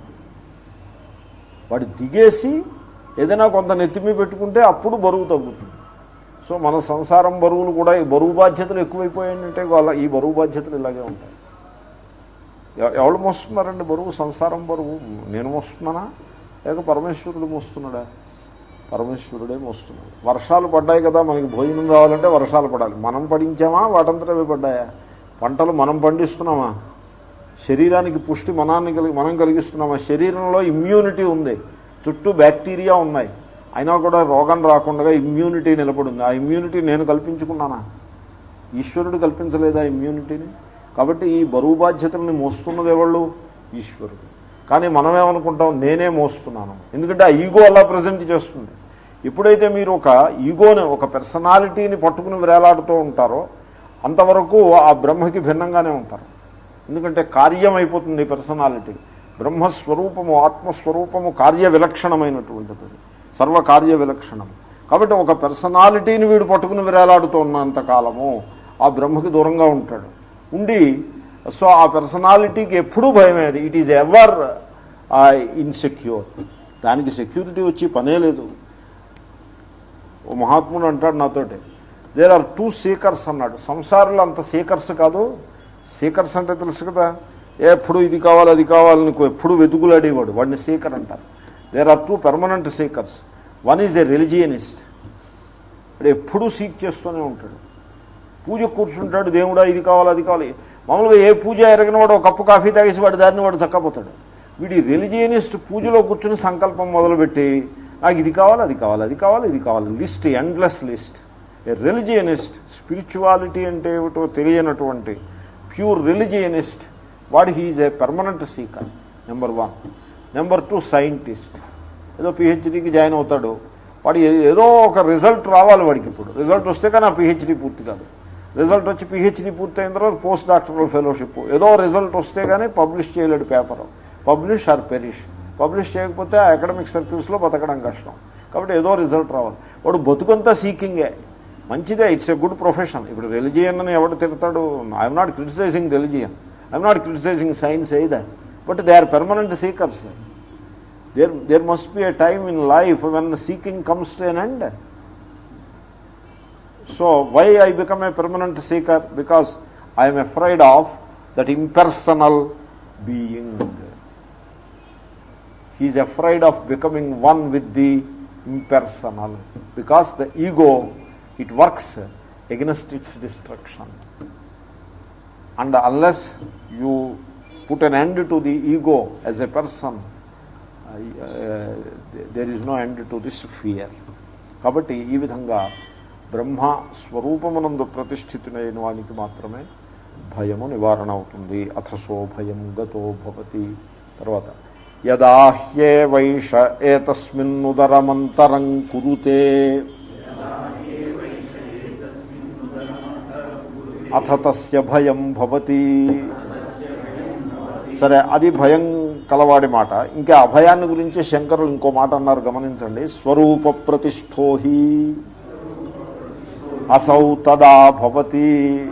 వాడు దిగేసి ఏదైనా కొంత నెత్తిమీ పెట్టుకుంటే అప్పుడు బరువు తగ్గుతుంది సో మన సంసారం బరువులు కూడా ఈ బరువు బాధ్యతలు ఎక్కువైపోయాయంటే వాళ్ళ ఈ బరువు బాధ్యతలు ఇలాగే ఉంటాయి ఎవ- ఎవరు మోస్తున్నారండి బరువు సంసారం బరువు నేను మోస్తున్నానా లేక పరమేశ్వరుడు మోస్తున్నాడా పరమేశ్వరుడే మోస్తున్నాడు వర్షాలు పడ్డాయి కదా మనకి భోజనం రావాలంటే వర్షాలు పడాలి మనం పడించామా వాటంతటవే పడ్డాయా పంటలు మనం పండిస్తున్నామా శరీరానికి పుష్టి మనాన్ని కలిగి మనం కలిగిస్తున్నామా శరీరంలో ఇమ్యూనిటీ ఉంది చుట్టూ బ్యాక్టీరియా ఉన్నాయి అయినా కూడా రోగం రాకుండా ఇమ్యూనిటీ నిలబడింది ఆ ఇమ్యూనిటీ నేను కల్పించుకున్నానా ఈశ్వరుడు కల్పించలేదా ఇమ్యూనిటీని కాబట్టి ఈ బరువు బాధ్యతల్ని మోస్తున్నది ఎవళ్ళు ఈశ్వరుడు కానీ మనం ఏమనుకుంటాం నేనే మోస్తున్నాను ఎందుకంటే ఆ ఈగో అలా ప్రజెంట్ చేస్తుంది ఎప్పుడైతే మీరు ఒక ఈగోని ఒక పర్సనాలిటీని పట్టుకుని వేలాడుతూ ఉంటారో అంతవరకు ఆ బ్రహ్మకి భిన్నంగానే ఉంటారు ఎందుకంటే కార్యం అయిపోతుంది పర్సనాలిటీ బ్రహ్మస్వరూపము ఆత్మస్వరూపము కార్య విలక్షణమైనటువంటిది సర్వకార్య విలక్షణం కాబట్టి ఒక పర్సనాలిటీని వీడు పట్టుకుని విరేలాడుతూ ఉన్నంత కాలము ఆ బ్రహ్మకి దూరంగా ఉంటాడు ఉండి సో ఆ పర్సనాలిటీకి ఎప్పుడూ భయమేది ఇట్ ఈజ్ ఎవర్ ఇన్సెక్యూర్ దానికి సెక్యూరిటీ వచ్చి పనే లేదు ఓ మహాత్ముడు అంటాడు నాతోటి దేర్ ఆర్ టూ సీకర్స్ అన్నాడు సంసారంలో అంత సీకర్స్ కాదు సీకర్స్ అంటే తెలుసు కదా ఎప్పుడు ఇది కావాలి అది కావాలని ఎప్పుడు వెతుకులాడేవాడు వాడిని సీకర్ అంటారు there are two permanent seekers one is a religionist వాడు ఎప్పుడూ సీక్ చేస్తూనే ఉంటాడు పూజ కూర్చుంటాడు దేవుడా ఇది కావాలి అది కావాలి మామూలుగా ఏ పూజ ఎరగిన వాడు ఒక కప్పు కాఫీ తాగేసి వాడి దారిని వాడు చక్కపోతాడు వీడి రిలిజియనిస్ట్ పూజలో కూర్చుని సంకల్పం మొదలుపెట్టి నాకు ఇది కావాలి అది కావాలి అది కావాలి ఇది కావాలి list endless list a religionist spirituality అంటే ఏమిటో తెలియనటువంటి ప్యూర్ రిలిజియనిస్ట్ వాడు he's a permanent seeker number one number two scientist ఏదో పిహెచ్డీకి జాయిన్ అవుతాడు వాడు ఏ- ఏదో ఒక రిజల్ట్ రావాలి వాడికి ఇప్పుడు రిజల్ట్ వస్తే కానీ ఆ పిహెచ్డీ పూర్తి కాదు రిజల్ట్ వచ్చి పిహెచ్డీ పూర్తి అయిన తర్వాత పోస్ట్ డాక్టరల్ ఫెలోషిప్ ఏదో రిజల్ట్ వస్తే కానీ పబ్లిష్ చేయలేడు paper publish or perish publish చేయకపోతే ఆ అకాడమిక్ సర్కిల్స్లో బతకడం కష్టం కాబట్టి ఏదో రిజల్ట్ రావాలి వాడు బతుకంతా సీకింగే మంచిదే ఇట్స్ ఎ గుడ్ ప్రొఫెషన్ ఇప్పుడు రిలిజియన్ అని ఎవడు తిడతాడు I'm not criticising religion I'm not criticising science either but they are permanent seekers there there must be a time in life when the seeking comes to an end so why i become a permanent seeker because i am afraid of that impersonal being he is afraid of becoming one with the impersonal because the ego it works against its destruction and unless you put an end to the ego as a person there is no end to this fear కాబట్టి ఈ విధంగా బ్రహ్మ స్వరూపమునందు ప్రతిష్ఠితులైన వానికి మాత్రమే భయము నివారణ అవుతుంది అథసో భయం గతో భవతి తర్వాత యదా హ్యేవైష ఏతస్మిన్నుదరమంతరం కురుతే అథ తస్య భయం భవతి సరే అది భయం కలవాడి మాట ఇంకా అభయాన్ని గురించి శంకరులు ఇంకో మాట అన్నారు గమనించండి స్వరూప ప్రతిష్ఠోహి అసౌ తదా భవతి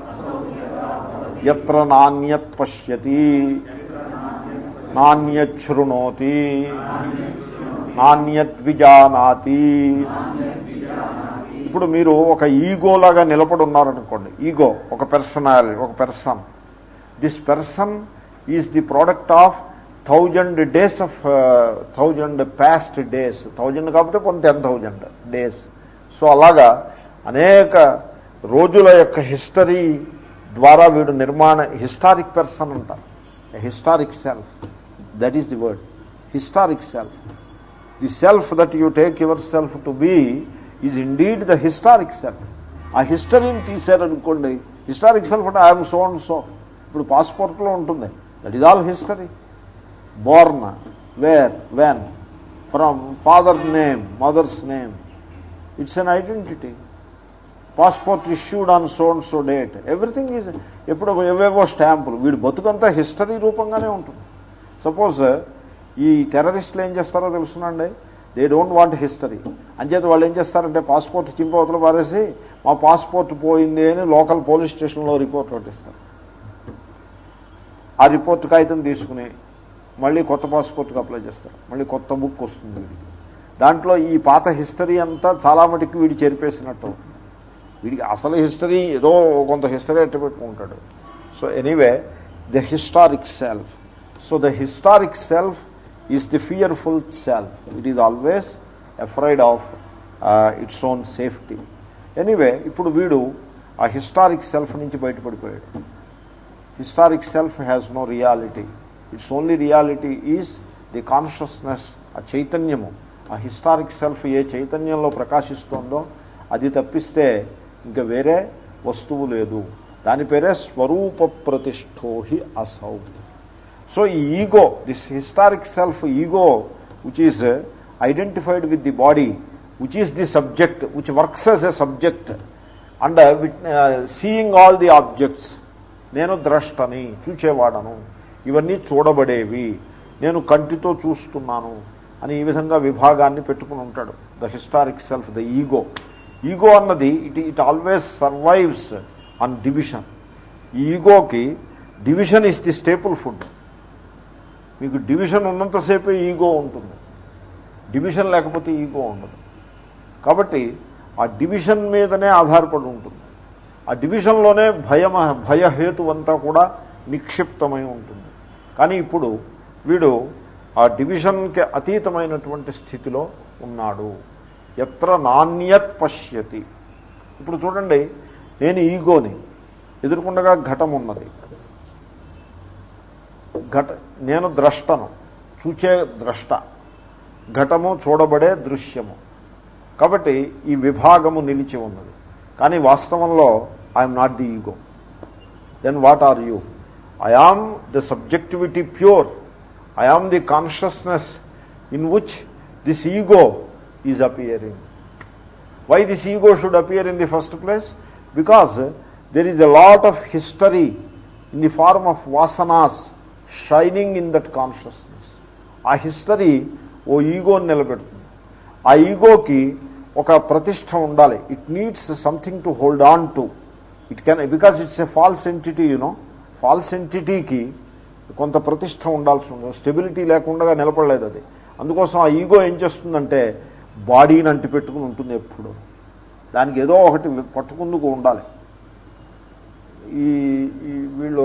ఎత్ర నాణ్యత్ పశ్యతి నాణ్యశృణోతి నాణ్యద్విజానాతి ఇప్పుడు మీరు ఒక ఈగోలాగా నిలబడి ఉన్నారనుకోండి ఈగో ఒక పర్సనాలిటీ ఒక person this person is the product of thousand days of thousand past days thousand కాకపోతే కొన్ని టెన్ థౌజండ్ డేస్ సో అలాగా అనేక రోజుల యొక్క హిస్టరీ ద్వారా వీడు నిర్మాణ హిస్టారిక్ పర్సన్ అంటారు historic self that is the word historic self the self that you take your self to be is indeed the historic self ఆ హిస్టరీని తీశారనుకోండి హిస్టారిక్ సెల్ఫ్ అంటే ఐఎమ్ సో అండ్ సో ఇప్పుడు పాస్పోర్ట్లో ఉంటుంది that is all history born where when from father name mother's name it's an identity passport issued on so and so date everything is ఎప్పుడు ఎవేవో స్టాంపులు వీడు బతుకంతా హిస్టరీ రూపంగానే ఉంటుంది సపోజ్ ఈ టెర్రరిస్టులు ఏం చేస్తారో తెలుసునండి దే డోంట్ వాంట్ హిస్టరీ అంచేత వాళ్ళు ఏం చేస్తారంటే పాస్పోర్ట్ చింపవతలు పారేసి మా పాస్పోర్ట్ పోయింది అని లోకల్ పోలీస్ స్టేషన్లో రిపోర్ట్ ఒకటిస్తారు ఆ రిపోర్ట్ కాగితం తీసుకుని మళ్ళీ కొత్త పాస్పోర్ట్కి అప్లై చేస్తారు మళ్ళీ కొత్త బుక్ వస్తుంది వీడికి దాంట్లో ఈ పాత హిస్టరీ అంతా చాలా మటుకు వీడు చెరిపేసినట్టు అవుతుంది. వీడికి అసలు హిస్టరీ ఏదో కొంత హిస్టరీ ఎట్టు పెట్టుకుంటాడు so anyway the historic self so the historic self is the fearful self it is always afraid of its own safety anyway ఇప్పుడు వీడు ఆ హిస్టారిక్ సెల్ఫ్ నుంచి బయటపడిపోయాడు historic self has no reality its only reality is the consciousness ఆ చైతన్యము ఆ historic self ఏ చైతన్యంలో ప్రకాశిస్తోందో అది తప్పిస్తే ఇంకా వేరే వస్తువు లేదు దాని పేరే స్వరూప ప్రతిష్ఠోహి అసౌ సో ఈ ego this historic self ego which is identified with the body which is the subject which works as a subject and seeing all the objects నేను ద్రష్టని చూచేవాడను ఇవన్నీ చూడబడేవి నేను కంటితో చూస్తున్నాను అని ఈ విధంగా విభాగాన్ని పెట్టుకుని ఉంటాడు the historic self the ego ego అన్నది it it always survives on division ఈ ఈగోకి division is the staple food మీకు డివిజన్ ఉన్నంతసేపే ఈగో ఉంటుంది డివిజన్ లేకపోతే ఈగో ఉండదు కాబట్టి ఆ డివిజన్ మీదనే ఆధారపడి ఉంటుంది ఆ డివిజన్లోనే భయం భయహేతు అంతా కూడా నిక్షిప్తమై ఉంటుంది కానీ ఇప్పుడు వీడు ఆ డివిజన్కి అతీతమైనటువంటి స్థితిలో ఉన్నాడు ఎత్ర నాణ్యత్ పశ్యతి ఇప్పుడు చూడండి నేను ఈగోని ఎదుర్కొండగా ఘటం ఉన్నది ఘట నేను ద్రష్టను చూచే ద్రష్ట ఘటము చూడబడే దృశ్యము కాబట్టి ఈ విభాగము నిలిచి ఉన్నది కానీ వాస్తవంలో I'm not the ego then what are you I am the subjectivity pure I am the consciousness in which this ego is appearing why this ego should appear in the first place because there is a lot of history in the form of vasanas shining in that consciousness ఆ history ఓ ఈగోని నిలబెడుతుంది ఆ ఈగోకి ఒక ప్రతిష్ట ఉండాలి it needs something to hold on to it can because it's a false entity you know false ఎంటిటీకి కొంత ప్రతిష్ట ఉండాల్సి ఉంది స్టెబిలిటీ లేకుండా నిలబడలేదు అది అందుకోసం ఆ ఈగో ఏం చేస్తుందంటే బాడీని అంటి పెట్టుకుని ఉంటుంది ఎప్పుడు దానికి ఏదో ఒకటి పట్టుకుందుకు ఉండాలి ఈ ఈ వీళ్ళు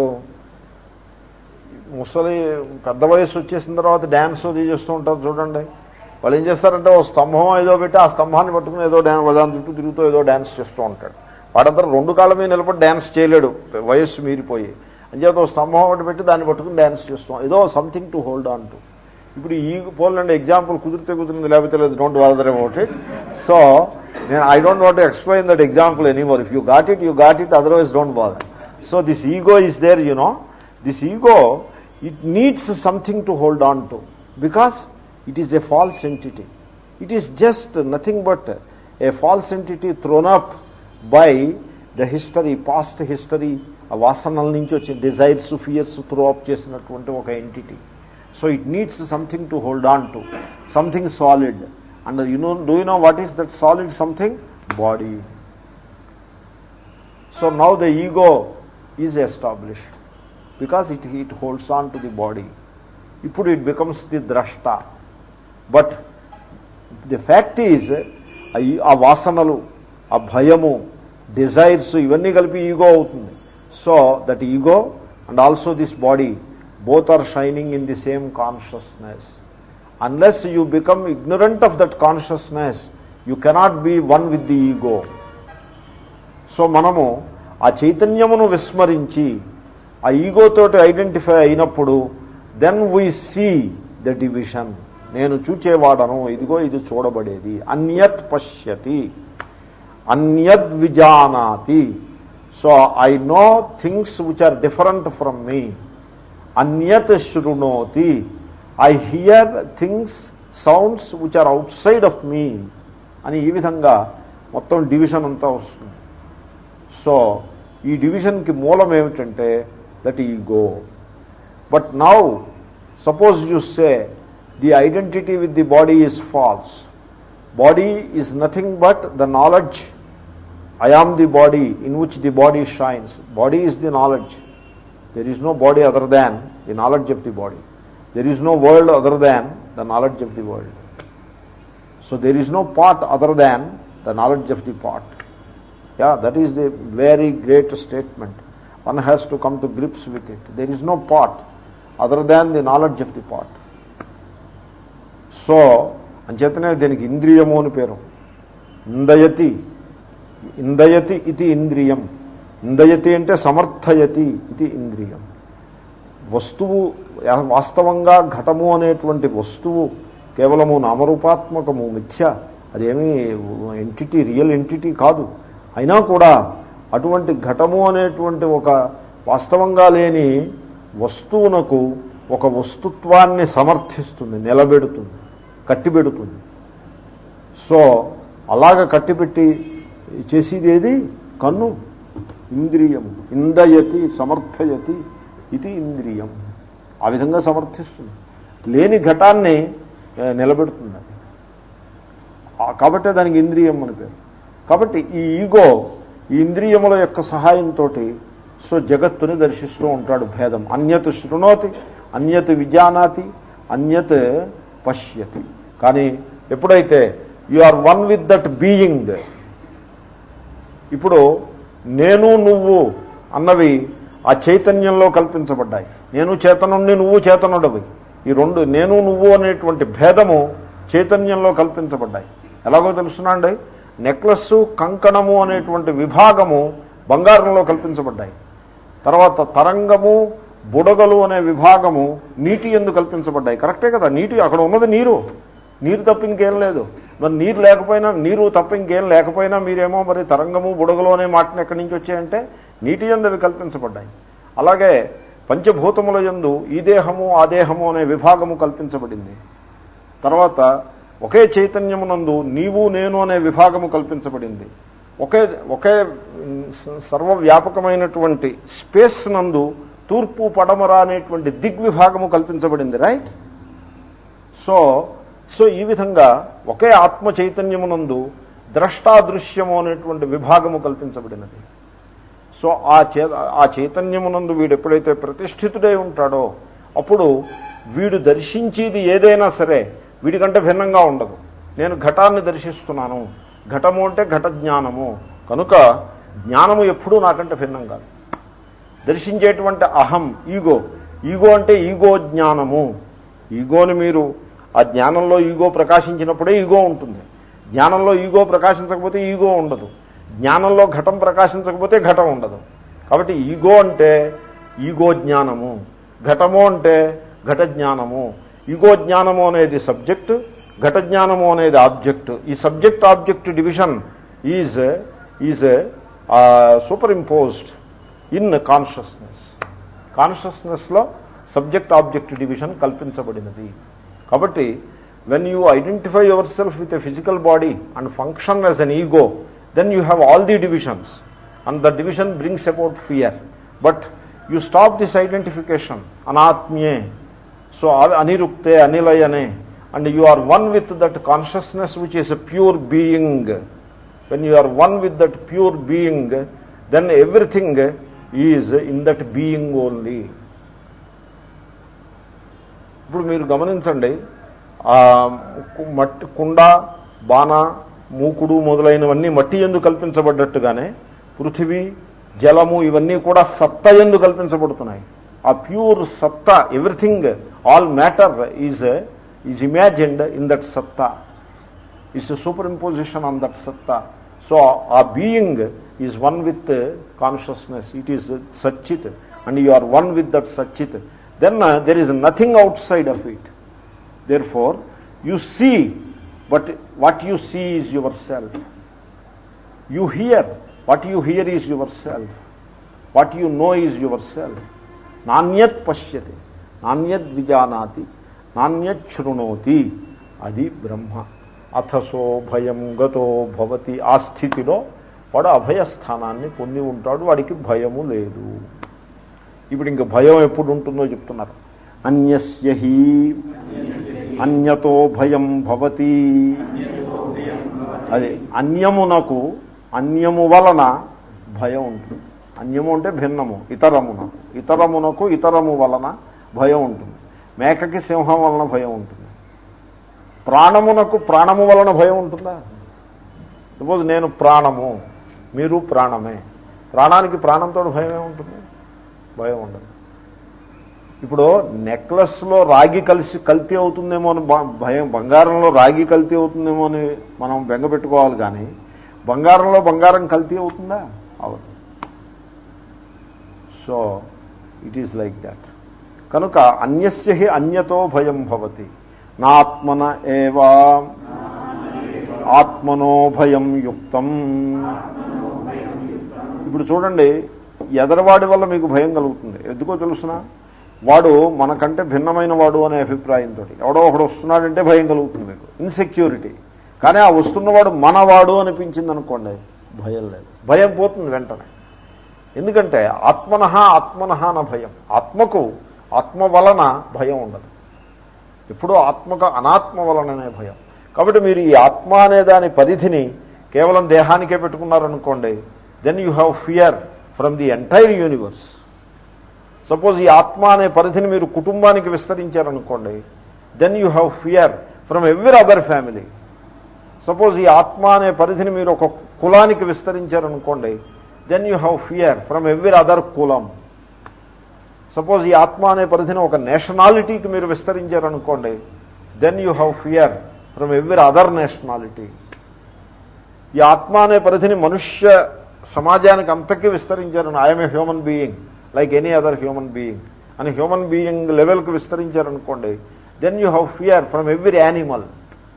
ముసలి పెద్ద వయసు వచ్చేసిన తర్వాత డ్యాన్స్ అది చేస్తూ ఉంటారు చూడండి వాళ్ళు ఏం చేస్తారంటే ఓ స్తంభం ఏదో పెట్టి ఆ స్తంభాన్ని పట్టుకుని ఏదో డ్యాన్స్ దాని చుట్టూ తిరుగుతూ ఏదో డ్యాన్స్ చేస్తూ ఉంటాడు వాడంతా రెండు కాళ్ళ మీద నిలబడి డ్యాన్స్ చేయలేడు వయస్సు మీరిపోయి అంచేత ఓ స్తంభం ఒకటి పెట్టి దాన్ని పట్టుకుని డ్యాన్స్ చేస్తాం ఏదో something to hold on to ఇప్పుడు ఈ పోలండి ఎగ్జాంపుల్ కుదిరితే కుదిరింది లేకపోతే లేదు don't bother about it so నేను I don't want explain that example anymore if you got it you got it otherwise don't bother so this ego is there you know this ego it needs something to hold on to because it is a false entity it is just nothing but a false entity throne up by the history past history ఆ వాసనల నుంచి వచ్చే desires fears throw up చేసినటువంటి ఒక entity so it needs something to hold on to something solid and you know do you know what is that solid something body so now the ego is established because it it holds on to the body ఇప్పుడు it becomes the ద్రష్ట but the fact is ఆ వాసనలు ఆ భయము desires ఇవన్నీ కలిపి ego అవుతుంది so that ego and also this body both are shining in the same consciousness unless you become ignorant of that consciousness you cannot be one with the ego so మనము ఆ చైతన్యమును విస్మరించి ఆ ఈగోతోటి identify అయినప్పుడు then we see the division నేను చూచేవాడను ఇదిగో ఇది చూడబడేది అన్యత్ పశ్యతి అన్యద్ విజానాతి so I know things which are different from me అన్యత్ శృణోతి I hear things sounds which are outside of me అని ఈ విధంగా మొత్తం డివిజన్ అంతా వస్తుంది సో ఈ డివిజన్కి మూలం ఏమిటంటే that ego but now suppose you say the identity with the body is false body is nothing but the knowledge I am the body in which the body shines body is the knowledge there is no body other than the knowledge of the body there is no world other than the knowledge of the world so there is no part other than the knowledge of the part yeah that is the very great statement one has to come to grips with it there is no part other than the knowledge of the part so అంచేతనే దీనికి ఇంద్రియము అని పేరు ఇందయతి ఇందయతి ఇది ఇంద్రియం ఇందయతి అంటే సమర్థయతి ఇది ఇంద్రియం వస్తువు వాస్తవంగా ఘటము అనేటువంటి వస్తువు కేవలము నామరూపాత్మకము మిథ్య అదేమీ ఎంటిటీ రియల్ ఎంటిటీ కాదు అయినా కూడా అటువంటి ఘటము అనేటువంటి ఒక వాస్తవంగా లేని వస్తువునకు ఒక వస్తుత్వాన్ని సమర్థిస్తుంది నిలబెడుతుంది కట్టిబెడుతుంది సో అలాగ కట్టిపెట్టి చేసేది ఏది కన్ను ఇంద్రియం ఇందయతి సమర్థయతి ఇది ఇంద్రియం ఆ విధంగా సమర్థిస్తుంది లేని ఘటాన్ని ఆ, నిలబెడుతుంది అది ఆ, కాబట్టే దానికి ఇంద్రియం అని పేరు కాబట్టి ఈ ఈగో ఈ ఇంద్రియముల యొక్క సహాయంతో సో జగత్తుని దర్శిస్తూ ఉంటాడు భేదం అన్యత్ శృణోతి అన్యత్ విజానాతి అన్యత్ పశ్యతి కానీ ఎప్పుడైతే you are one with that being ఇప్పుడు నేను నువ్వు అన్నవి ఆ చైతన్యంలో కల్పించబడ్డాయి నేను చేతనుణ్ణి నువ్వు చేతనుడవి ఈ రెండు నేను నువ్వు అనేటువంటి భేదము చైతన్యంలో కల్పించబడ్డాయి ఎలాగో తెలుసునండి నెక్లెస్ కంకణము అనేటువంటి విభాగము బంగారంలో కల్పించబడ్డాయి తర్వాత తరంగము బుడగలు అనే విభాగము నీటి ఎందు కల్పించబడ్డాయి కరెక్టే కదా నీటి అక్కడ ఉన్నది నీరు నీరు తప్ప ఇంకేం లేదు మరి నీరు లేకపోయినా నీరు తప్ప ఇంకేం లేకపోయినా మీరేమో మరి తరంగము బుడగలు అనే మాటను ఎక్కడి నుంచి వచ్చాయంటే నీటి ఎందు అవి కల్పించబడ్డాయి అలాగే పంచభూతముల యందు ఈ దేహము ఆ దేహము అనే విభాగము కల్పించబడింది తర్వాత ఒకే చైతన్యమునందు నీవు నేను అనే విభాగము కల్పించబడింది ఒకే ఒకే మ్, స- సర్వవ్యాపకమైనటువంటి స్పేస్ నందు తూర్పు పడమర అనేటువంటి దిగ్విభాగము కల్పించబడింది రైట్ సో సో ఈ విధంగా ఒకే ఆత్మ చైతన్యమునందు ద్రష్టాదృశ్యము అనేటువంటి విభాగము కల్పించబడినది సో ఆ చే ఆ చైతన్యమునందు వీడు ఎప్పుడైతే ప్రతిష్ఠితుడై ఉంటాడో అప్పుడు వీడు దర్శించేది ఏదైనా సరే వీడికంటే భిన్నంగా ఉండదు నేను ఘటాన్ని దర్శిస్తున్నాను ఘటము అంటే ఘట జ్ఞానము కనుక జ్ఞానము ఎప్పుడూ నాకంటే భిన్నం కాదు దర్శించేటువంటి అహం ఈగో ఈగో అంటే ఈగో జ్ఞానము ఈగోని మీరు ఆ జ్ఞానంలో ఈగో ప్రకాశించినప్పుడే ఈగో ఉంటుంది జ్ఞానంలో ఈగో ప్రకాశించకపోతే ఈగో ఉండదు జ్ఞానంలో ఘటం ప్రకాశించకపోతే ఘటం ఉండదు కాబట్టి ఈగో అంటే ఈగో జ్ఞానము ఘటము అంటే ఘట జ్ఞానము ఈగో జ్ఞానము అనేది సబ్జెక్ట్ ఘట జ్ఞానము అనేది ఆబ్జెక్ట్ ఈ subject object division is is superimposed in consciousness కాన్షియస్నెస్లో సబ్జెక్ట్ ఆబ్జెక్ట్ డివిజన్ కల్పించబడినది కాబట్టి when you identify your self with a physical body and function as an ego then you have all the divisions and the division brings about fear but you stop this identification అనాత్మ్యే సో అనిరుక్తే అనిలయనే and you are one with that consciousness which is a pure being when you are one with that pure being then everything is in that being only ఇప్పుడు మీరు గమనించండి ఆ కు- మట్టి కుండ బాణ మూకుడు మొదలైనవన్నీ మట్టి ఎందు కల్పించబడ్డట్టుగానే పృథివీ జలము ఇవన్నీ కూడా సత్త ఎందు కల్పించబడుతున్నాయి ఆ ప్యూర్ సత్తా everything all matter is is imagined in that సత్తా is superimposition on that సత్తా సో ఆ being is one with consciousness it is సచ్చిత్ and you are one with that సచ్చిత్ then there is nothing outside of it therefore you see but what you see is your self you hear what you hear is your self what you know is your self నాణ్యత్ పశ్యతి నాణ్యద్ విజానాతి నాణ్యత్ శృణోతి అది బ్రహ్మ అథసో భయం గతో భవతి ఆ స్థితిలో వాడు అభయస్థానాన్ని పొంది ఉంటాడు వాడికి భయము లేదు ఇప్పుడు ఇంక భయం ఎప్పుడు ఉంటుందో చెప్తున్నారు అన్యస్య హి అన్యతో భయం భవతి అది అన్యమునకు అన్యము వలన భయం ఉంటుంది అన్యము అంటే భిన్నము ఇతరమునకు ఇతరమునకు ఇతరము వలన భయం ఉంటుంది మేకకి సింహం వలన భయం ఉంటుంది ప్రాణమునకు ప్రాణము వలన భయం ఉంటుందా సపోజ్ నేను ప్రాణము మీరు ప్రాణమే ప్రాణానికి ప్రాణంతో భయమే ఉంటుంది భయం ఉండదు ఇప్పుడు నెక్లెస్లో రాగి కలిసి కల్తీ అవుతుందేమో అని బ- భయం బంగారంలో రాగి కల్తీ అవుతుందేమో అని మనం బెంగ పెట్టుకోవాలి కానీ బంగారంలో బంగారం కల్తీ అవుతుందా అవదు so it is like that కనుక అన్యస్య హి అన్యతో భయం భవతి నాత్మన ఏవా ఆత్మనో భయం యుక్తం ఇప్పుడు చూడండి ఎదరవాడి వల్ల మీకు భయం కలుగుతుంది ఎందుకో తెలుసిన వాడు మనకంటే భిన్నమైన వాడు అనే అభిప్రాయంతో ఎవడో ఒకడు వస్తున్నాడంటే భయం కలుగుతుంది మీకు ఇన్సెక్యూరిటీ కానీ ఆ వస్తున్నవాడు మనవాడు అనిపించింది అనుకోండి భయం లేదు భయం పోతుంది వెంటనే ఎందుకంటే ఆత్మన ఆత్మన అన్న భయం ఆత్మకు ఆత్మ వలన భయం ఉండదు ఎప్పుడూ ఆత్మకు అనాత్మ వలననే భయం కాబట్టి మీరు ఈ ఆత్మ అనే దాని పరిధిని కేవలం దేహానికే పెట్టుకున్నారనుకోండి then you have fear from the entire universe suppose ఈ ఆత్మ అనే పరిధిని మీరు కుటుంబానికి విస్తరించారనుకోండి then you have fear from every other family suppose ఈ ఆత్మ అనే పరిధిని మీరు ఒక కులానికి విస్తరించారనుకోండి then you have fear from every other కులం సపోజ్ ఈ ఆత్మ అనే పరిధిని ఒక నేషనాలిటీకి మీరు విస్తరించారనుకోండి then you have fear from every other nationality ఈ ఆత్మ అనే పరిధిని మనుష్య సమాజానికి అంతకీ విస్తరించారని I'm a human being like any other human being అని హ్యూమన్ బీయింగ్ లెవెల్కి విస్తరించారనుకోండి then you have fear from every animal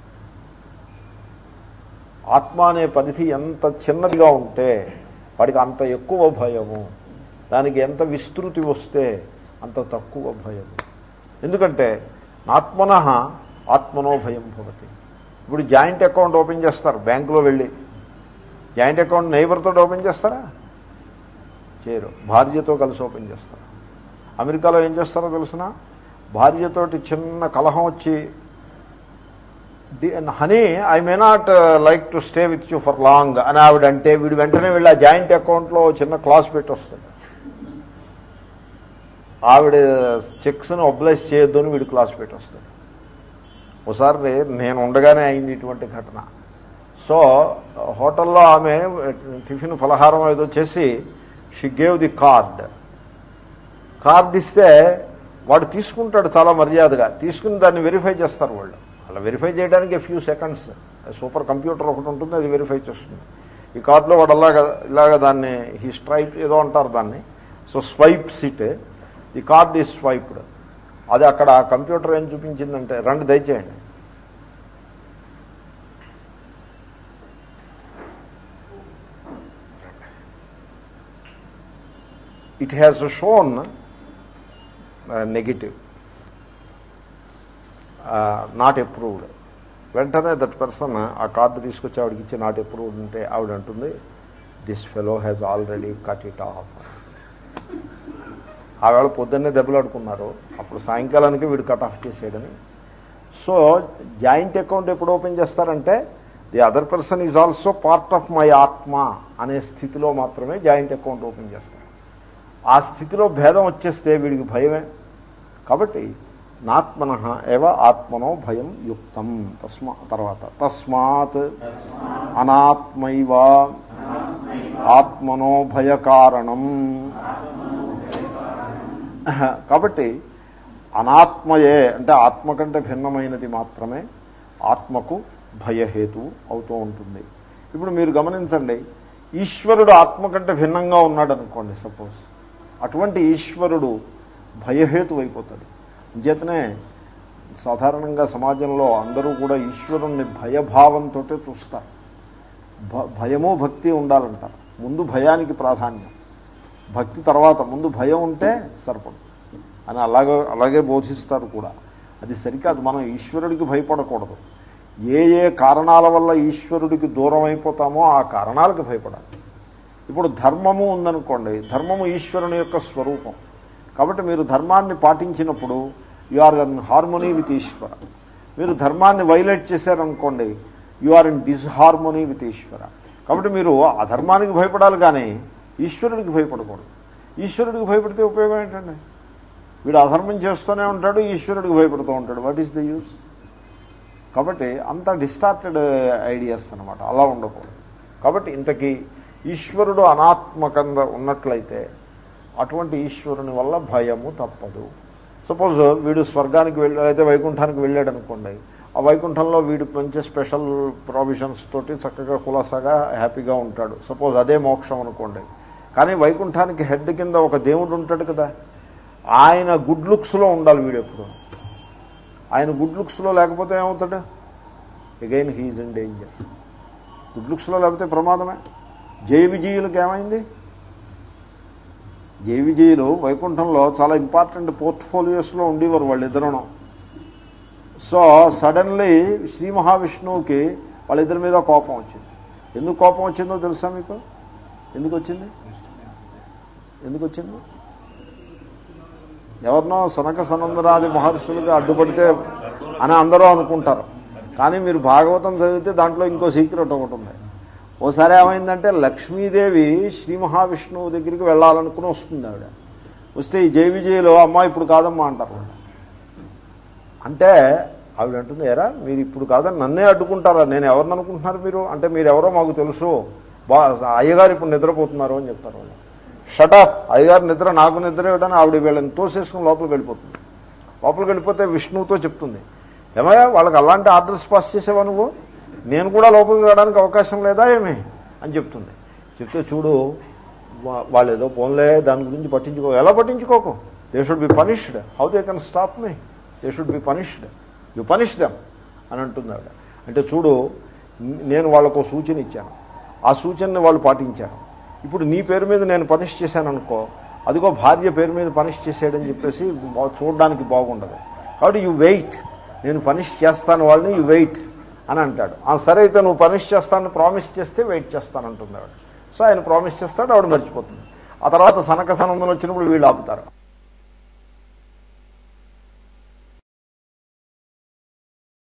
ఆత్మ అనే పరిధి ఎంత చిన్నదిగా ఉంటే వాడికి అంత ఎక్కువ భయము దానికి ఎంత విస్తృతి వస్తే అంత తక్కువ భయము ఎందుకంటే ఆత్మన ఆత్మనో భయం భవతి ఇప్పుడు జాయింట్ అకౌంట్ ఓపెన్ చేస్తారు బ్యాంకులో వెళ్ళి జాయింట్ అకౌంట్ నైబర్తో ఓపెన్ చేస్తారా చేయరు భార్యతో కలిసి ఓపెన్ చేస్తారు అమెరికాలో ఏం చేస్తారో తెలుసిన భార్యతోటి చిన్న కలహం వచ్చి honey I may not like to stay with you for long అని ఆవిడ అంటే వీడు వెంటనే వెళ్ళి ఆ జాయింట్ అకౌంట్లో చిన్న క్లాస్ పెట్టి వస్తాడు ఆవిడ చెక్స్ని ఒబ్లైజ్ చేయొద్దు అని వీడు క్లాస్ పెట్టి వస్తాడు ఒకసారి నేను ఉండగానే అయింది ఇటువంటి ఘటన సో హోటల్లో ఆమె టిఫిన్ ఫలహారం ఏదో చేసి she gave the card card ఇస్తే వాడు తీసుకుంటాడు చాలా మర్యాదగా తీసుకుని దాన్ని వెరిఫై చేస్తారు వాళ్ళు అలా వెరిఫై చేయడానికి ఫ్యూ సెకండ్స్ సూపర్ కంప్యూటర్ ఒకటి ఉంటుంది అది వెరిఫై చేస్తుంది ఈ కార్డులో వాడు అలాగా ఇలాగ దాన్ని హీ స్ట్రైప్ ఏదో అంటారు దాన్ని సో స్వైప్ సిట్ ఈ కార్డ్ ఈ స్వైప్డ్ అది అక్కడ కంప్యూటర్ ఏం చూపించిందంటే రండి దయచేయండి it has shown negative not approved వెంటనే దట్ పర్సన్ ఆ కార్డు తీసుకొచ్చి ఆవిడకి ఇచ్చి నాట్ అప్రూవ్డ్ అంటే ఆవిడ అంటుంది this fellow has already cut it off ఆవేళ పొద్దున్నే దెబ్బలాడుకున్నారు అప్పుడు సాయంకాలానికి వీడు కట్ ఆఫ్ చేసేయడని సో జాయింట్ అకౌంట్ ఎప్పుడు ఓపెన్ చేస్తారంటే the other person is also part of my ఆత్మ అనే స్థితిలో మాత్రమే జాయింట్ అకౌంట్ ఓపెన్ చేస్తారు ఆ స్థితిలో భేదం వచ్చేస్తే వీడికి భయమే కాబట్టి నాత్మన ఏవ ఆత్మనో భయం యుక్తం తస్మా తర్వాత తస్మాత్ అనాత్మైవ ఆత్మనో భయకారణం కాబట్టి అనాత్మయే అంటే ఆత్మ కంటే భిన్నమైనది మాత్రమే ఆత్మకు భయహేతు అవుతూ ఉంటుంది ఇప్పుడు మీరు గమనించండి ఈశ్వరుడు ఆత్మ కంటే భిన్నంగా ఉన్నాడు అనుకోండి సపోజ్ అటువంటి ఈశ్వరుడు భయహేతు అయిపోతాడు అంచేతనే సాధారణంగా సమాజంలో అందరూ కూడా ఈశ్వరుణ్ణి భయభావంతో చూస్తారు భ భయము భక్తి ఉండాలంటారు ముందు భయానికి ప్రాధాన్యం భక్తి తర్వాత ముందు భయం ఉంటే సరిపడు అని అలాగే అలాగే బోధిస్తారు కూడా అది సరికాదు మనం ఈశ్వరుడికి భయపడకూడదు ఏ ఏ కారణాల వల్ల ఈశ్వరుడికి దూరం అయిపోతామో ఆ కారణాలకు భయపడాలి ఇప్పుడు ధర్మము ఉందనుకోండి ధర్మము ఈశ్వరుని యొక్క స్వరూపం కాబట్టి మీరు ధర్మాన్ని పాటించినప్పుడు you are in harmony with Ishwara మీరు ధర్మాన్ని వైలేట్ చేశారనుకోండి you are in disharmony with Ishwara కాబట్టి మీరు ఆ ధర్మానికి భయపడాలి కానీ ఈశ్వరుడికి భయపడకూడదు ఈశ్వరుడికి భయపడితే ఉపయోగం ఏంటండి వీడు అధర్మం చేస్తూనే ఉంటాడు ఈశ్వరుడికి భయపడుతూ ఉంటాడు వాట్ ఈస్ ద యూస్ కాబట్టి అంత డిస్టార్టెడ్ ఐడియాస్ అనమాట అలా ఉండకూడదు కాబట్టి ఇంతకీ ఈశ్వరుడు అనాత్మకంగా ఉన్నట్లయితే అటువంటి ఈశ్వరుని వల్ల భయము తప్పదు సపోజ్ వీడు స్వర్గానికి వెళ్ళి అయితే వైకుంఠానికి వెళ్ళాడు అనుకోండి ఆ వైకుంఠంలో వీడు మంచి స్పెషల్ ప్రొవిజన్స్ తోటి చక్కగా కులాసాగా హ్యాపీగా ఉంటాడు సపోజ్ అదే మోక్షం అనుకోండి కానీ వైకుంఠానికి హెడ్ కింద ఒక దేవుడు ఉంటాడు కదా ఆయన గుడ్ లుక్స్లో ఉండాలి వీడు ఎప్పుడు ఆయన గుడ్ లుక్స్లో లేకపోతే ఏమవుతాడు again he is in danger good లుక్స్లో లేకపోతే ప్రమాదమే జయ విజయులకు ఏమైంది జయ విజయులు వైకుంఠంలో చాలా ఇంపార్టెంట్ పోర్ట్ఫోలియోస్లో ఉండేవారు వాళ్ళిద్దరూ సో సడన్లీ శ్రీ మహావిష్ణువుకి వాళ్ళిద్దరి మీద కోపం వచ్చింది ఎందుకు కోపం వచ్చిందో తెలుసా మీకు ఎందుకు వచ్చింది ఎందుకు వచ్చింది ఎవరినో సనక సనందరాది మహర్షులుగా అడ్డుపడితే అని అందరూ అనుకుంటారు కానీ మీరు భాగవతం చదివితే దాంట్లో ఇంకో సీక్రెట్ ఒకటి ఉంది ఓసారి ఏమైందంటే లక్ష్మీదేవి శ్రీ మహావిష్ణువు దగ్గరికి వెళ్ళాలనుకుని వస్తుంది ఆవిడ వస్తే ఈ జయ విజయలో అమ్మ ఇప్పుడు కాదమ్మా అంటారు వాళ్ళు. అంటే ఆవిడ అంటుంది ఎరా మీరు ఇప్పుడు కాదని నన్నే అడ్డుకుంటారా నేను ఎవరిని అనుకుంటున్నారు మీరు అంటే మీరు ఎవరో మాకు తెలుసు బా అయ్యగారు ఇప్పుడు నిద్రపోతున్నారు అని చెప్తారు వాళ్ళు షటప్ అయ్యగారు నిద్ర నాకు నిద్ర ఇవ్వడని ఆవిడ వీళ్ళని తోసేసుకుని లోపలికి వెళ్ళిపోతుంది లోపలికి వెళ్ళిపోతే విష్ణువుతో చెప్తుంది ఏమయ్యా వాళ్ళకి అలాంటి ఆర్డర్స్ పాస్ చేసేవా నువ్వు నేను కూడా లోపలికి రావడానికి అవకాశం లేదా ఏమి అని చెప్తుంది చెప్తే చూడు వా- వాళ్ళు ఏదో పోన్లే దాని గురించి పట్టించుకో ఎలా పట్టించుకోకు they should be punished how they can stop me they should be punished you punish them అని అంటుంది ఆవిడ అంటే చూడు నేను వాళ్ళకు సూచన ఇచ్చాను ఆ సూచనని వాళ్ళు పాటించారు ఇప్పుడు నీ పేరు మీద నేను పనిష్ చేశాను అనుకో అదిగో భార్య పేరు మీద పనిష్ చేసాడని చెప్పేసి బా- చూడడానికి బాగుండదు కాబట్టి యు వెయిట్ నేను పనిష్ చేస్తాను వాళ్ళని యు వెయిట్ అని అంటాడు ఆ సరే అయితే నువ్వు పనిష్ చేస్తాను ప్రామిస్ చేస్తే వెయిట్ చేస్తానంటుంది ఆవిడ సో ఆయన ప్రామిస్ చేస్తాడు ఆవిడ మర్చిపోతుంది ఆ తర్వాత సనక సనందం వచ్చినప్పుడు వీళ్ళు ఆపుతారు